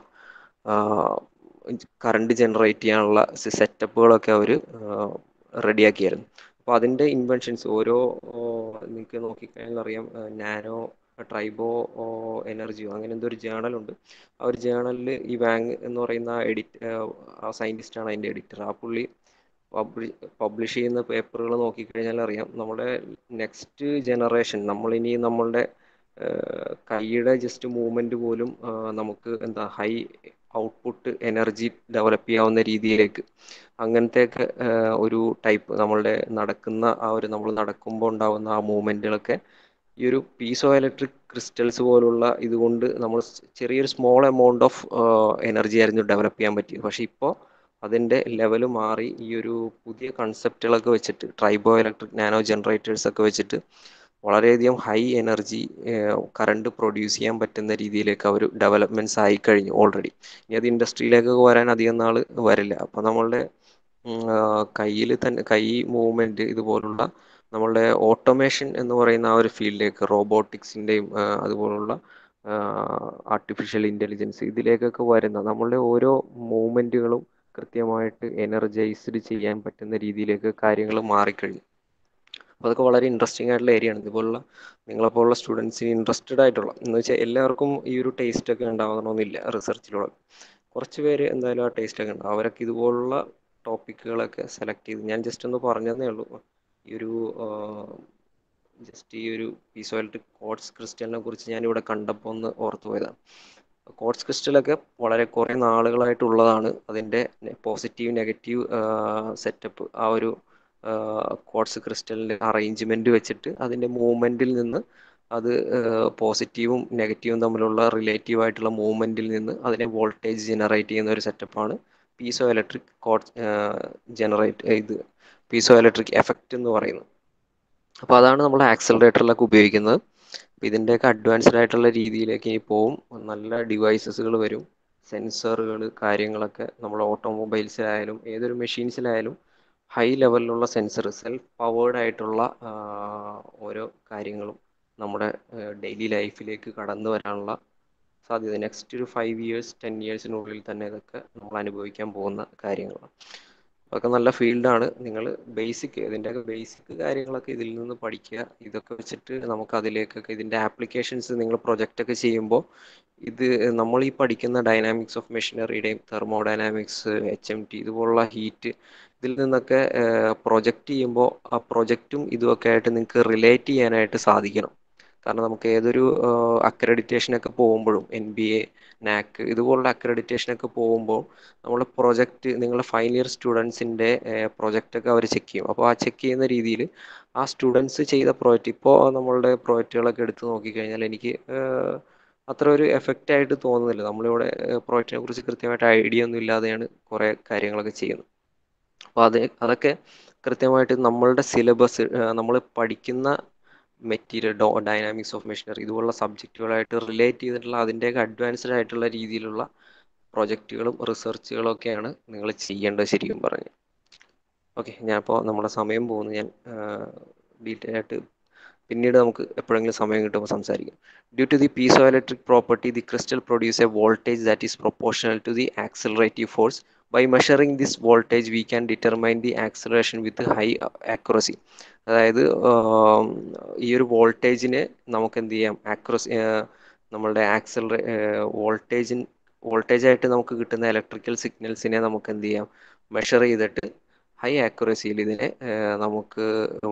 കറണ്ട് ജനറേറ്റ് ചെയ്യാനുള്ള സെറ്റപ്പുകളൊക്കെ അവർ റെഡിയാക്കിയായിരുന്നു അപ്പോൾ അതിൻ്റെ ഇൻവെൻഷൻസ് ഓരോ നിങ്ങൾക്ക് നോക്കിക്കഴിഞ്ഞാൽ അറിയാം നാനോ ട്രൈബോ എനർജിയോ അങ്ങനെ എന്തോ ഒരു ജേണലുണ്ട് ആ ഒരു ജേണലിൽ ഈ വാങ് എന്ന് പറയുന്ന എഡിറ്റ് ആ സയൻറ്റിസ്റ്റാണ് അതിൻ്റെ എഡിറ്റർ ആ പുള്ളി പബ്ലി പബ്ലിഷ് ചെയ്യുന്ന പേപ്പറുകൾ നോക്കിക്കഴിഞ്ഞാൽ അറിയാം നമ്മുടെ നെക്സ്റ്റ് ജനറേഷൻ നമ്മളിനി നമ്മളുടെ കൈയുടെ ജസ്റ്റ് മൂവ്മെൻറ്റ് പോലും നമുക്ക് എന്താ ഹൈ ഔട്ട്പുട്ട് എനർജി ഡെവലപ്പ് ചെയ്യാവുന്ന രീതിയിലേക്ക് അങ്ങനത്തെയൊക്കെ ഒരു ടൈപ്പ് നമ്മളുടെ നടക്കുന്ന ആ ഒരു നമ്മൾ നടക്കുമ്പോൾ ഉണ്ടാകുന്ന ആ മൂവ്മെൻറ്റുകളൊക്കെ ഈ ഒരു പീസോ ഇലക്ട്രിക് ക്രിസ്റ്റൽസ് പോലുള്ള ഇതുകൊണ്ട് നമ്മൾ ചെറിയൊരു സ്മോൾ എമൗണ്ട് ഓഫ് എനർജി ആയിരുന്നു ഡെവലപ്പ് ചെയ്യാൻ പറ്റിയത് പക്ഷേ ഇപ്പോൾ അതിൻ്റെ ലെവൽ മാറി ഈ ഒരു പുതിയ കൺസെപ്റ്റുകളൊക്കെ വെച്ചിട്ട് ട്രൈബോ ഇലക്ട്രിക് നാനോ ജനറേറ്റേഴ്സ് ഒക്കെ വെച്ചിട്ട് വളരെയധികം ഹൈ എനർജി കറണ്ട് പ്രൊഡ്യൂസ് ചെയ്യാൻ പറ്റുന്ന രീതിയിലേക്ക് അവർ ഡെവലപ്മെൻറ്റ്സ് ആയി കഴിഞ്ഞു ഓൾറെഡി ഇനി അത് ഇൻഡസ്ട്രിയിലേക്കൊക്കെ വരാൻ അധികം നാൾ വരില്ല അപ്പോൾ നമ്മളുടെ കയ്യിൽ തന്നെ കൈ മൂവ്മെൻറ്റ് ഇതുപോലുള്ള നമ്മളുടെ ഓട്ടോമേഷൻ എന്ന് പറയുന്ന ആ ഒരു ഫീൽഡിലേക്ക് റോബോട്ടിക്സിൻ്റെയും അതുപോലുള്ള ആർട്ടിഫിഷ്യൽ ഇൻ്റലിജൻസ് ഇതിലേക്കൊക്കെ വരുന്ന നമ്മളുടെ ഓരോ മൂവ്മെൻറ്റുകളും കൃത്യമായിട്ട് എനർജൈസ്ഡ് ചെയ്യാൻ പറ്റുന്ന രീതിയിലേക്ക് കാര്യങ്ങൾ മാറിക്കഴിഞ്ഞു അപ്പോൾ അതൊക്കെ വളരെ ഇൻട്രസ്റ്റിംഗ് ആയിട്ടുള്ള ഏരിയ ആണ് ഇതുപോലുള്ള നിങ്ങളെപ്പോലുള്ള സ്റ്റുഡൻസിന് ഇൻട്രസ്റ്റഡ് ആയിട്ടുള്ള എന്ന് വെച്ചാൽ എല്ലാവർക്കും ഈ ഒരു ടേസ്റ്റ് ഒക്കെ ഉണ്ടാവണമെന്നില്ല റിസർച്ചിലുള്ള കുറച്ച് പേര് എന്തായാലും ആ ടേസ്റ്റ് ഒക്കെ ഉണ്ട് അവരൊക്കെ ഇതുപോലുള്ള ടോപ്പിക്കുകളൊക്കെ സെലക്ട് ചെയ്ത് ഞാൻ ജസ്റ്റ് ഒന്ന് പറഞ്ഞതേ ഉള്ളൂ ഈ ഒരു ജസ്റ്റ് ഈ ഒരു പീസോ ഇലക്ട്രിക് കോട്സ് ക്രിസ്റ്റലിനെ കുറിച്ച് ഞാൻ ഇവിടെ കണ്ടപ്പോൾ ഒന്ന് ഓർത്തു പോയതാണ് കോട്സ് ക്രിസ്റ്റലൊക്കെ വളരെ കുറേ നാളുകളായിട്ടുള്ളതാണ് അതിൻ്റെ പോസിറ്റീവ് നെഗറ്റീവ് സെറ്റപ്പ് ആ ഒരു കോട്സ് ക്രിസ്റ്റലിൻ്റെ അറേഞ്ച്മെൻറ്റ് വെച്ചിട്ട് അതിൻ്റെ മൂവ്മെൻറ്റിൽ നിന്ന് അത് പോസിറ്റീവും നെഗറ്റീവും തമ്മിലുള്ള റിലേറ്റീവ് ആയിട്ടുള്ള മൂവ്മെൻറ്റിൽ നിന്ന് അതിനെ വോൾട്ടേജ് ജനറേറ്റ് ചെയ്യുന്ന ഒരു സെറ്റപ്പാണ് പീസോ ഇലക്ട്രിക് കോഡ് ജനറേറ്റ് ഇത് പീസോ ഇലക്ട്രിക് എഫക്റ്റ് എന്ന് പറയുന്നത് അപ്പോൾ അതാണ് നമ്മൾ ആക്സലറേറ്ററിലൊക്കെ ഉപയോഗിക്കുന്നത് അപ്പോൾ ഇതിൻ്റെയൊക്കെ അഡ്വാൻസ്ഡ് ആയിട്ടുള്ള രീതിയിലേക്ക് ഇനി പോവും നല്ല ഡിവൈസസുകൾ വരും സെൻസറുകൾ കാര്യങ്ങളൊക്കെ നമ്മൾ ഓട്ടോമൊബൈൽസിലായാലും ഏതൊരു മെഷീൻസിലായാലും ഹൈ ലെവലിലുള്ള സെൻസർ സെൽഫ് പവേർഡ് ആയിട്ടുള്ള ഓരോ കാര്യങ്ങളും നമ്മുടെ ഡെയിലി ലൈഫിലേക്ക് കടന്നു വരാനുള്ള സാധ്യത നെക്സ്റ്റ് ഒരു ഫൈവ് ഇയേഴ്സ് ടെൻ ഇയേഴ്സിനുള്ളിൽ തന്നെ ഇതൊക്കെ നമ്മൾ അനുഭവിക്കാൻ പോകുന്ന കാര്യങ്ങളാണ് അതൊക്കെ നല്ല ഫീൽഡാണ് നിങ്ങൾ ബേസിക് ഇതിൻ്റെയൊക്കെ ബേസിക് കാര്യങ്ങളൊക്കെ ഇതിൽ നിന്ന് പഠിക്കുക ഇതൊക്കെ വെച്ചിട്ട് നമുക്ക് അതിലേക്കൊക്കെ ഇതിൻ്റെ ആപ്ലിക്കേഷൻസ് നിങ്ങൾ പ്രൊജക്റ്റ് ഒക്കെ ചെയ്യുമ്പോൾ ഇത് നമ്മൾ ഈ പഠിക്കുന്ന ഡൈനാമിക്സ് ഓഫ് മെഷീനറിയുടെയും തെർമോഡൈനാമിക്സ് എച്ച് എം ടി ഇതുപോലുള്ള ഹീറ്റ് ഇതിൽ നിന്നൊക്കെ പ്രൊജക്റ്റ് ചെയ്യുമ്പോൾ ആ പ്രൊജക്റ്റും ഇതുമൊക്കെ ആയിട്ട് നിങ്ങൾക്ക് റിലേറ്റ് ചെയ്യാനായിട്ട് സാധിക്കണം കാരണം നമുക്ക് ഏതൊരു അക്രഡിറ്റേഷനൊക്കെ പോകുമ്പോഴും എൻ ബി എ നാക്ക് ഇതുപോലുള്ള അക്രഡിറ്റേഷനൊക്കെ പോകുമ്പോൾ നമ്മൾ പ്രൊജക്റ്റ് നിങ്ങളുടെ ഫൈനൽ ഇയർ സ്റ്റുഡൻസിൻ്റെ പ്രൊജക്റ്റൊക്കെ അവർ ചെക്ക് ചെയ്യും അപ്പോൾ ആ ചെക്ക് ചെയ്യുന്ന രീതിയിൽ ആ സ്റ്റുഡൻസ് ചെയ്ത പ്രോജക്റ്റ് ഇപ്പോൾ നമ്മളുടെ പ്രോജക്റ്റുകളൊക്കെ എടുത്ത് നോക്കിക്കഴിഞ്ഞാൽ എനിക്ക് അത്ര ഒരു എഫക്റ്റ് ആയിട്ട് തോന്നുന്നില്ല നമ്മളിവിടെ പ്രോജക്റ്റിനെ കുറിച്ച് കൃത്യമായിട്ട് ഐഡിയ ഒന്നും ഇല്ലാതെയാണ് കുറേ കാര്യങ്ങളൊക്കെ ചെയ്യുന്നത് അപ്പോൾ അത് അതൊക്കെ കൃത്യമായിട്ട് നമ്മളുടെ സിലബസ് നമ്മൾ പഠിക്കുന്ന മെറ്റീരിയൽ ഡോ ഡൈനാമിക്സ് ഓഫ് മെഷീനറി ഇതുപോലുള്ള സബ്ജക്റ്റുകളായിട്ട് റിലേറ്റ് ചെയ്തിട്ടുള്ള അതിൻ്റെയൊക്കെ അഡ്വാൻസ്ഡ് ആയിട്ടുള്ള രീതിയിലുള്ള പ്രൊജക്റ്റുകളും റിസർച്ചുകളും ഒക്കെയാണ് നിങ്ങൾ ചെയ്യേണ്ടത് ശരിക്കും പറഞ്ഞു ഓക്കെ ഞാനിപ്പോൾ നമ്മുടെ സമയം പോകുന്നു ഞാൻ ഡീറ്റെയിൽ ആയിട്ട് പിന്നീട് നമുക്ക് എപ്പോഴെങ്കിലും സമയം കിട്ടുമ്പോൾ സംസാരിക്കാം due to the piezoelectric property the crystal produce a voltage that is proportional to the accelerative force by measuring this voltage we can determine the acceleration with high accuracy അതായത് ഈ ഒരു വോൾട്ടേജിന് നമുക്ക് എന്ത് ചെയ്യാം ആക്യുറസി നമ്മളുടെ ആക്സിലറേ വോൾട്ടേജിൻ voltage ആയിട്ട് നമുക്ക് കിട്ടുന്ന ഇലക്ട്രിക്കൽ സിഗ്നൽസിനെ നമുക്ക് എന്ത് ചെയ്യാം മെഷർ ചെയ്തിട്ട് ഹൈ ആക്യുറസിയിൽ ഇതിനെ നമുക്ക്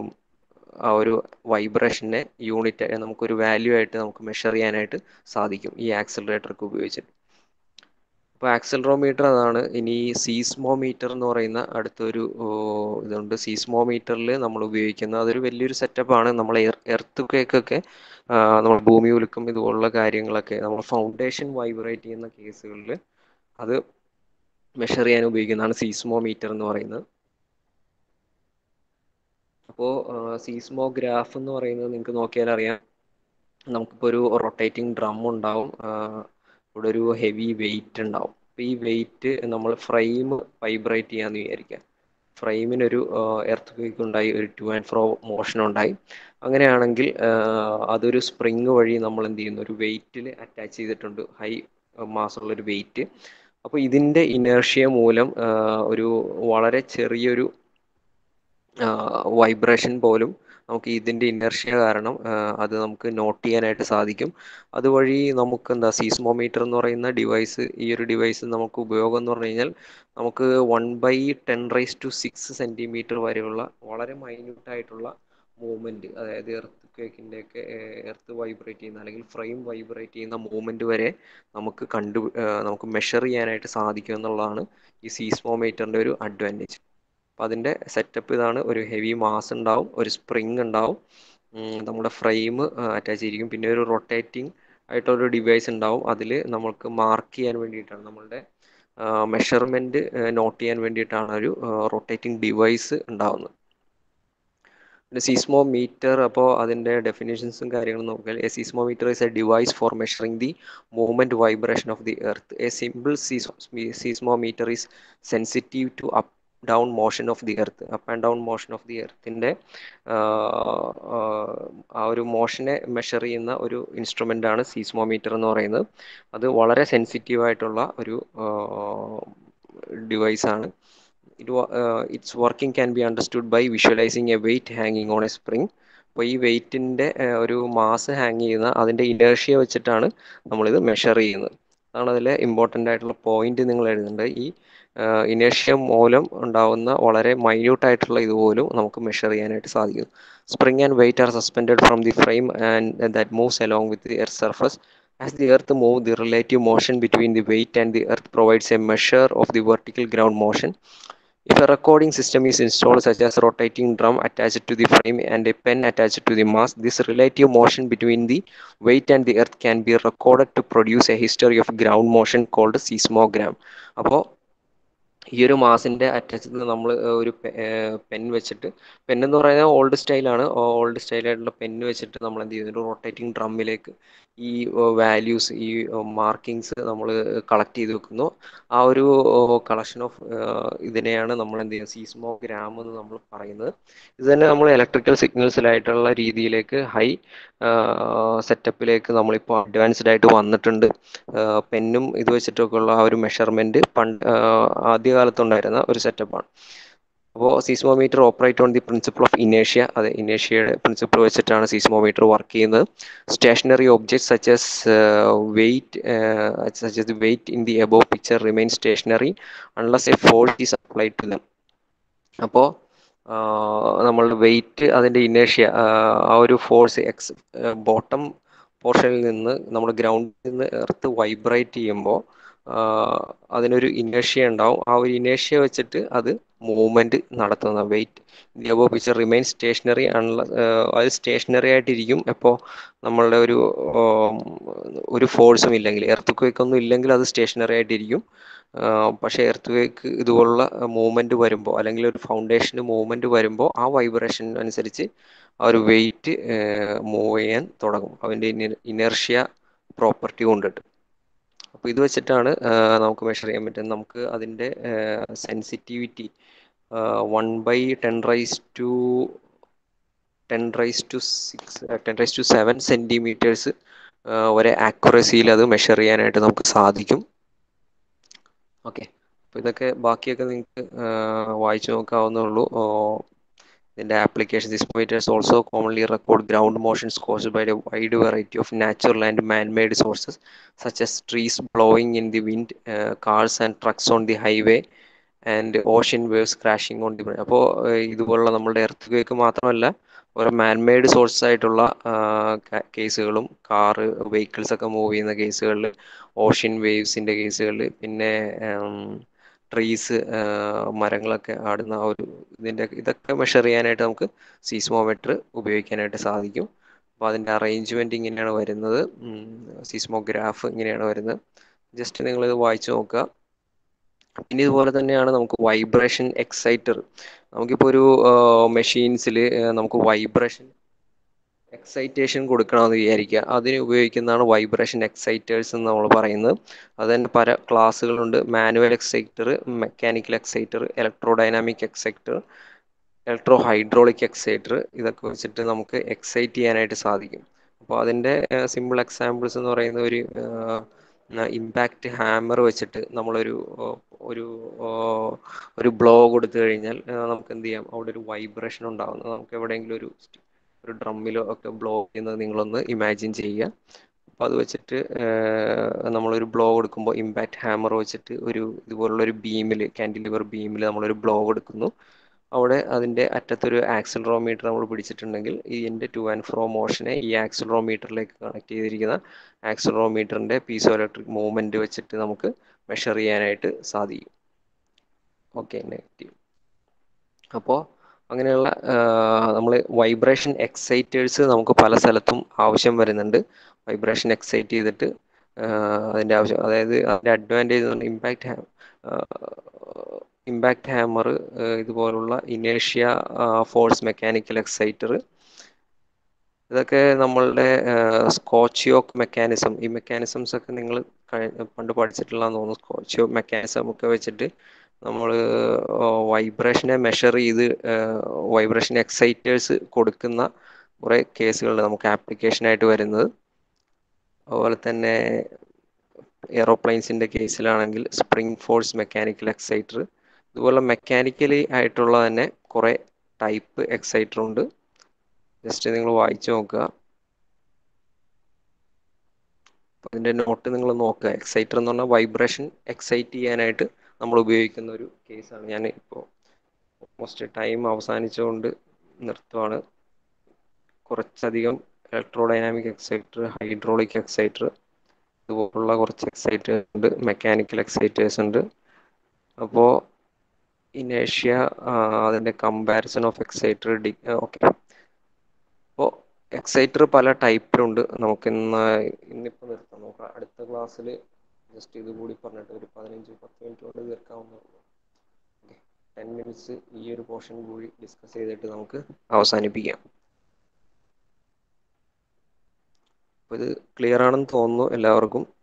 ആ ഒരു വൈബ്രേഷനെ യൂണിറ്റ് നമുക്കൊരു വാല്യൂ ആയിട്ട് നമുക്ക് മെഷർ ചെയ്യാനായിട്ട് സാധിക്കും ഈ ആക്സിലറേറ്ററൊക്കെ ഉപയോഗിച്ചിട്ട് അപ്പോൾ ആക്സിലറോമീറ്റർ അതാണ് ഇനി സീസ്മോമീറ്റർ എന്ന് പറയുന്ന അടുത്തൊരു ഇതുണ്ട് സീസ്മോമീറ്ററിൽ നമ്മൾ ഉപയോഗിക്കുന്ന അതൊരു വലിയൊരു സെറ്റപ്പാണ് നമ്മൾ എർത്ത് കേക്കൊക്കെ നമ്മൾ ഭൂമി ഉലുക്കും ഇതുപോലുള്ള കാര്യങ്ങളൊക്കെ നമ്മൾ ഫൗണ്ടേഷൻ വൈബ്രേറ്റ് ചെയ്യുന്ന കേസുകളിൽ അത് മെഷർ ചെയ്യാൻ ഉപയോഗിക്കുന്നതാണ് സീസ്മോമീറ്റർ എന്ന് പറയുന്നത് അപ്പോൾ സീസ്മോഗ്രാഫ് എന്ന് പറയുന്നത് നിങ്ങൾക്ക് നോക്കിയാൽ അറിയാം നമുക്കിപ്പോൾ ഒരു റൊട്ടേറ്റിംഗ് ഡ്രം ഉണ്ടാവും ഇവിടെ ഒരു ഹെവി വെയിറ്റ് ഉണ്ടാവും അപ്പോൾ ഈ വെയിറ്റ് നമ്മൾ ഫ്രെയിം വൈബ്രേറ്റ് ചെയ്യാന്ന് വിചാരിക്കുക ഫ്രെയിമിനൊരു എർത്ത് ക്വേക്ക് ഉണ്ടായി ഒരു ടു ആൻഡ് ഫ്രോ മോഷൻ ഉണ്ടായി അങ്ങനെയാണെങ്കിൽ അതൊരു സ്പ്രിങ് വഴി നമ്മൾ എന്ത് ചെയ്യുന്നു ഒരു വെയിറ്റിൽ അറ്റാച്ച് ചെയ്തിട്ടുണ്ട് ഹൈ മാസുള്ള ഒരു വെയിറ്റ് അപ്പോൾ ഇതിൻ്റെ ഇനേർഷ്യ മൂലം ഒരു വളരെ ചെറിയൊരു വൈബ്രേഷൻ പോലും നമുക്ക് ഇതിൻ്റെ ഇനർഷ്യ കാരണം അത് നമുക്ക് നോട്ട് ചെയ്യാനായിട്ട് സാധിക്കും അതുവഴി നമുക്ക് എന്താ സീസ്മോമീറ്റർ എന്ന് പറയുന്ന ഡിവൈസ് ഈ ഒരു ഡിവൈസ് നമുക്ക് ഉപയോഗം എന്ന് പറഞ്ഞു കഴിഞ്ഞാൽ നമുക്ക് one by ten raise to six centimetre വരെയുള്ള വളരെ മൈന്യൂട്ടായിട്ടുള്ള മൂവ്മെൻറ്റ് അതായത് എർത്ത് കേക്കിൻ്റെ ഒക്കെ എർത്ത് വൈബ്രേറ്റ് ചെയ്യുന്ന അല്ലെങ്കിൽ ഫ്രെയിം വൈബ്രേറ്റ് ചെയ്യുന്ന മൂവ്മെൻറ്റ് വരെ നമുക്ക് കണ്ടു നമുക്ക് മെഷർ ചെയ്യാനായിട്ട് സാധിക്കും എന്നുള്ളതാണ് ഈ സീസ്മോമീറ്ററിൻ്റെ ഒരു അഡ്വാൻറ്റേജ് അപ്പോൾ അതിൻ്റെ സെറ്റപ്പ് ഇതാണ് ഒരു ഹെവി മാസ് ഉണ്ടാവും ഒരു സ്പ്രിങ് ഉണ്ടാവും നമ്മുടെ ഫ്രെയിം അറ്റാച്ച് ചെയ്തിരിക്കും പിന്നെ ഒരു റൊട്ടേറ്റിംഗ് ആയിട്ടുള്ളൊരു ഡിവൈസ് ഉണ്ടാവും അതിൽ നമുക്ക് മാർക്ക് ചെയ്യാൻ വേണ്ടിയിട്ടാണ് നമ്മളുടെ മെഷർമെൻറ്റ് നോട്ട് ചെയ്യാൻ വേണ്ടിയിട്ടാണ് ഒരു റൊട്ടേറ്റിംഗ് ഡിവൈസ് ഉണ്ടാവുന്നത് പിന്നെ സീസ്മോമീറ്റർ അപ്പോൾ അതിൻ്റെ ഡെഫിനേഷൻസും കാര്യങ്ങളും നോക്കിയാൽ a seismometer is a device for measuring the movement vibration of the earth a simple seismometer is sensitive to up down motion of the earth up and down motion of the എർത്തിൻ്റെ ആ ഒരു മോഷനെ measure ചെയ്യുന്ന ഒരു instrument ആണ് seismometer എന്ന് പറയുന്നത് അത് വളരെ സെൻസിറ്റീവ് ആയിട്ടുള്ള ഒരു ഡിവൈസാണ് it its working can be understood by visualising a weight ഹാങ്ങിങ് ഓൺ എ സ്പ്രിങ് അപ്പോൾ ഈ വെയിറ്റിൻ്റെ ഒരു മാസ് ഹാങ് ചെയ്യുന്ന അതിൻ്റെ ഇനേർഷ്യ വെച്ചിട്ടാണ് നമ്മളിത് മെഷർ ചെയ്യുന്നത് അതാണ് അതിലെ ഇമ്പോർട്ടൻ്റ് ആയിട്ടുള്ള പോയിന്റ് നിങ്ങൾ എഴുതേണ്ടത് ഈ ഇനേഷ്യ മൂലം ഉണ്ടാവുന്ന വളരെ മൈന്യൂട്ട് ആയിട്ടുള്ള ഇതുപോലും നമുക്ക് മെഷർ ചെയ്യാനായിട്ട് സാധിക്കും spring and weight are suspended from the frame and that moves along with the earth surface As the earth moves, the relative motion between the weight and the earth provides a measure of the vertical ground motion. If a recording system is installed, such as rotating drum attached to the frame and a pen attached to the mast, this relative motion between the weight and the earth can be recorded to produce a history of ground motion called seismogram. അപ്പോൾ ഈ ഒരു മാസിന്റെ അറ്റാച്ചിൽ നമ്മൾ ഒരു pen വെച്ചിട്ട് pen എന്ന് പറയുന്നത് old സ്റ്റൈലാണ് old സ്റ്റൈലായിട്ടുള്ള pen വെച്ചിട്ട് നമ്മൾ എന്ത് ചെയ്യുന്നു റൊട്ടേറ്റിംഗ് ഡ്രമ്മിലേക്ക് ഈ വാല്യൂസ് ഈ മാർക്കിങ്സ് നമ്മൾ കളക്ട് ചെയ്ത് വെക്കുന്നു ആ ഒരു കളക്ഷൻ ഓഫ് ഇതിനെയാണ് നമ്മൾ എന്ത് ചെയ്യുന്നത് സീസ്മോഗ്രാം എന്ന് നമ്മൾ പറയുന്നത് ഇത് തന്നെ നമ്മൾ ഇലക്ട്രിക്കൽ സിഗ്നൽസിലായിട്ടുള്ള രീതിയിലേക്ക് ഹൈ സെറ്റപ്പിലേക്ക് നമ്മളിപ്പോൾ അഡ്വാൻസ്ഡ് ആയിട്ട് വന്നിട്ടുണ്ട് പെന്നും ഇത് വെച്ചിട്ടൊക്കെ ഉള്ള ആ ഒരു മെഷർമെന്റ് പണ്ട് ആദ്യകാലത്തുണ്ടായിരുന്ന ഒരു സെറ്റപ്പാണ് അപ്പോൾ seismometer operate on the principle of ഇനേഷ്യ അതെ ഇനേഷ്യയുടെ പ്രിൻസിപ്പിൾ വെച്ചിട്ടാണ് സീസ്മോമീറ്റർ വർക്ക് ചെയ്യുന്നത് stationary objects such as weight such as weight in the above picture remain stationary unless a force is apply to them അപ്പോൾ നമ്മളുടെ വെയിറ്റ് അതിൻ്റെ ഇനേഷ്യ ആ ഒരു ഫോഴ്സ് എക്സ് ബോട്ടം പോർഷനിൽ നിന്ന് നമ്മുടെ ഗ്രൗണ്ടിൽ നിന്ന് എർത്ത് വൈബ്രേറ്റ് ചെയ്യുമ്പോൾ അതിനൊരു ഇനേഷ്യ ഉണ്ടാവും ആ ഒരു ഇനേഷ്യ വെച്ചിട്ട് അത് മൂവ്മെന്റ് നടത്തുന്ന weight above picture remain stationary unless അത് സ്റ്റേഷനറി ആയിട്ടിരിക്കും ഇപ്പോൾ നമ്മളുടെ ഒരു ഒരു ഫോഴ്സും ഇല്ലെങ്കിൽ എർത്ത് ക്വേക്ക് ഒന്നും ഇല്ലെങ്കിൽ അത് സ്റ്റേഷനറി ആയിട്ടിരിക്കും പക്ഷേ എർത്ത് വേക്ക് ഇതുപോലുള്ള മൂവ്മെന്റ് വരുമ്പോൾ അല്ലെങ്കിൽ ഒരു ഫൗണ്ടേഷന് മൂവ്മെന്റ് വരുമ്പോൾ ആ വൈബ്രേഷൻ അനുസരിച്ച് ആ ഒരു വെയിറ്റ് മൂവ് ചെയ്യാൻ തുടങ്ങും അതിൻ്റെ ഇനർഷ്യ പ്രോപ്പർട്ടി കൊണ്ടിട്ട് അപ്പോൾ ഇത് വെച്ചിട്ടാണ് നമുക്ക് മെഷർ ചെയ്യാൻ പറ്റുന്നത് നമുക്ക് അതിൻ്റെ sensitivity one by ten raise to ten raise to six ten raise to seven centimetres വരെ ആക്യുറസിയിൽ അത് മെഷർ ചെയ്യാനായിട്ട് നമുക്ക് സാധിക്കും ഓക്കെ അപ്പോൾ ഇതൊക്കെ ബാക്കിയൊക്കെ നിങ്ങൾക്ക് വായിച്ചു നോക്കാവുന്നേ ഉള്ളൂ ഇതിൻ്റെ application seismometers also commonly record ground motions caused by a wide variety of natural and man made sources such as trees blowing in the wind cars and trucks on the highway and ocean waves crashing on the അപ്പോൾ ഇതുപോലുള്ള നമ്മളുടെ earth wake മാത്രമല്ല ഓരോ man-made source ആയിട്ടുള്ള കേസുകളും car vehicles ഒക്കെ move ചെയ്യുന്ന കേസുകളിൽ ഓഷ്യൻ വേവ്സിൻ്റെ കേസുകളിൽ പിന്നെ ട്രീസ് മരങ്ങളൊക്കെ ആടുന്ന ആ ഒരു ഇതിൻ്റെ ഇതൊക്കെ മെഷർ ചെയ്യാനായിട്ട് നമുക്ക് സീസ്മോമെട്രി ഉപയോഗിക്കാനായിട്ട് സാധിക്കും അപ്പോൾ അതിൻ്റെ അറേഞ്ച്മെൻറ്റ് ഇങ്ങനെയാണ് വരുന്നത് സീസ്മോഗ്രാഫ് ഇങ്ങനെയാണ് വരുന്നത് ജസ്റ്റ് നിങ്ങളിത് വായിച്ചു നോക്കുക പിന്നെ ഇതുപോലെ തന്നെയാണ് നമുക്ക് വൈബ്രേഷൻ എക്സൈറ്റർ നമുക്കിപ്പോൾ ഒരു മെഷീൻസിൽ നമുക്ക് വൈബ്രേഷൻ എക്സൈറ്റേഷൻ കൊടുക്കണമെന്ന് വിചാരിക്കുക അതിന് ഉപയോഗിക്കുന്നതാണ് വൈബ്രേഷൻ എക്സൈറ്റേഴ്സ് എന്ന് നമ്മൾ പറയുന്നത് അതിന് പല ക്ലാസ്സുകളുണ്ട് manual exciter mechanical exciter electrodynamic exciter electrohydraulic exciter ഇതൊക്കെ വെച്ചിട്ട് നമുക്ക് എക്സൈറ്റ് ചെയ്യാനായിട്ട് സാധിക്കും അപ്പോൾ അതിൻ്റെ സിമ്പിൾ എക്സാമ്പിൾസ് എന്ന് പറയുന്ന ഒരു ഇമ്പാക്റ്റ് ഹാമർ വെച്ചിട്ട് നമ്മളൊരു ഒരു ഒരു ബ്ലോ കൊടുത്തു കഴിഞ്ഞാൽ നമുക്ക് എന്ത് ചെയ്യാം അവിടെ ഒരു വൈബ്രേഷൻ ഉണ്ടാകുന്നത് നമുക്ക് എവിടെയെങ്കിലും ഒരു ഒരു ഡ്രമ്മിലോ ഒക്കെ ബ്ലോ ചെയ്യുന്നത് നിങ്ങളൊന്ന് ഇമാജിൻ ചെയ്യുക അപ്പോൾ അത് വെച്ചിട്ട് നമ്മളൊരു ബ്ലോ കൊടുക്കുമ്പോൾ ഇമ്പാക്റ്റ് ഹാമർ വെച്ചിട്ട് ഒരു ഇതുപോലുള്ള ഒരു ബീമിൽ കാൻഡിലിവർ ബീമിൽ നമ്മളൊരു ബ്ലോ കൊടുക്കുന്നു അവിടെ അതിൻ്റെ അറ്റത്തൊരു ആക്സിലറോമീറ്റർ നമ്മൾ പിടിച്ചിട്ടുണ്ടെങ്കിൽ ഇതിൻ്റെ ടു ആൻഡ് ഫ്രോ മോഷനെ ഈ ആക്സിലറോമീറ്ററിലേക്ക് കണക്ട് ചെയ്തിരിക്കുന്ന ആക്സിലറോമീറ്ററിൻ്റെ പീസോ ഇലക്ട്രിക് മൂവ്മെൻറ്റ് വെച്ചിട്ട് നമുക്ക് മെഷർ ചെയ്യാനായിട്ട് സാധിക്കും ഓക്കെ നെഗറ്റീവ് അപ്പോൾ അങ്ങനെയുള്ള നമ്മൾ വൈബ്രേഷൻ എക്സൈറ്റേഴ്സ് നമുക്ക് പല സ്ഥലത്തും ആവശ്യം വരുന്നുണ്ട് വൈബ്രേഷൻ എക്സൈറ്റ് ചെയ്തിട്ട് അതിൻ്റെ ആവശ്യം അതായത് അതിൻ്റെ അഡ്വാൻറ്റേജ് ഇമ്പാക്റ്റ് ഇമ്പാക്റ്റ് ഹാമർ ഇതുപോലുള്ള ഇനേഷ്യ ഫോഴ്സ് മെക്കാനിക്കൽ എക്സൈറ്റർ ഇതൊക്കെ നമ്മളുടെ സ്കോച്ചിയോക്ക് മെക്കാനിസം ഈ മെക്കാനിസംസ് ഒക്കെ നിങ്ങൾ പണ്ട് പഠിച്ചിട്ടുള്ളതെന്ന് തോന്നുന്നു സ്കോച്ചിയോ മെക്കാനിസം ഒക്കെ വെച്ചിട്ട് നമ്മൾ വൈബ്രേഷനെ മെഷർ ചെയ്ത് വൈബ്രേഷൻ എക്സൈറ്റേഴ്സ് കൊടുക്കുന്ന കുറേ കേസുകളുണ്ട് നമുക്ക് ആപ്ലിക്കേഷനായിട്ട് വരുന്നത് അതുപോലെ തന്നെ എയറോപ്ലെയിൻസിൻ്റെ കേസിലാണെങ്കിൽ സ്പ്രിംഗ് ഫോഴ്സ് മെക്കാനിക്കൽ എക്സൈറ്റർ ഇതുപോലെ മെക്കാനിക്കലി ആയിട്ടുള്ള തന്നെ കുറേ ടൈപ്പ് എക്സൈറ്റർ ഉണ്ട് ജസ്റ്റ് നിങ്ങൾ വായിച്ചു നോക്കുക അതിന്റെ നോട്ട് നിങ്ങൾ നോക്കുക എക്സൈറ്റർ എന്ന് പറഞ്ഞാൽ വൈബ്രേഷൻ എക്സൈറ്റ് ചെയ്യാനായിട്ട് നമ്മൾ ഉപയോഗിക്കുന്ന ഒരു കേസാണ് ഞാൻ ഇപ്പോൾ ഓൾമോസ്റ്റ് ടൈം അവസാനിച്ചുകൊണ്ട് നിർത്തുവാണ് കുറച്ചധികം ഇലക്ട്രോഡൈനാമിക് എക്സൈറ്റർ ഹൈഡ്രോളിക് എക്സൈറ്റർ ഇതുപോലുള്ള കുറച്ച് എക്സൈറ്റേഴ്സ് ഉണ്ട് മെക്കാനിക്കൽ എക്സൈറ്റേഴ്സ് ഉണ്ട് അപ്പോൾ ഇനേഷ്യ അതിൻ്റെ കമ്പാരിസൺ ഓഫ് എക്സൈറ്റർ ഡി ഓക്കെ അപ്പോൾ എക്സൈറ്റർ പല ടൈപ്പിലുണ്ട് നമുക്ക് ഇന്ന് ഇന്നിപ്പോൾ നിർത്താം നമുക്ക് അടുത്ത ക്ലാസ്സിൽ ജസ്റ്റ് ഇത് കൂടി പറഞ്ഞിട്ട് ഒരു പതിനഞ്ച് പത്ത് മിനിറ്റ് കൊണ്ട് തീർക്കാവുന്നതാണ് ഓക്കെ ടെൻ മിനിറ്റ്സ് ഈ ഒരു പോർഷൻ കൂടി ഡിസ്കസ് ചെയ്തിട്ട് നമുക്ക് അവസാനിപ്പിക്കാം അപ്പോൾ ഇത് ക്ലിയർ ആണെന്ന് തോന്നുന്നു എല്ലാവർക്കും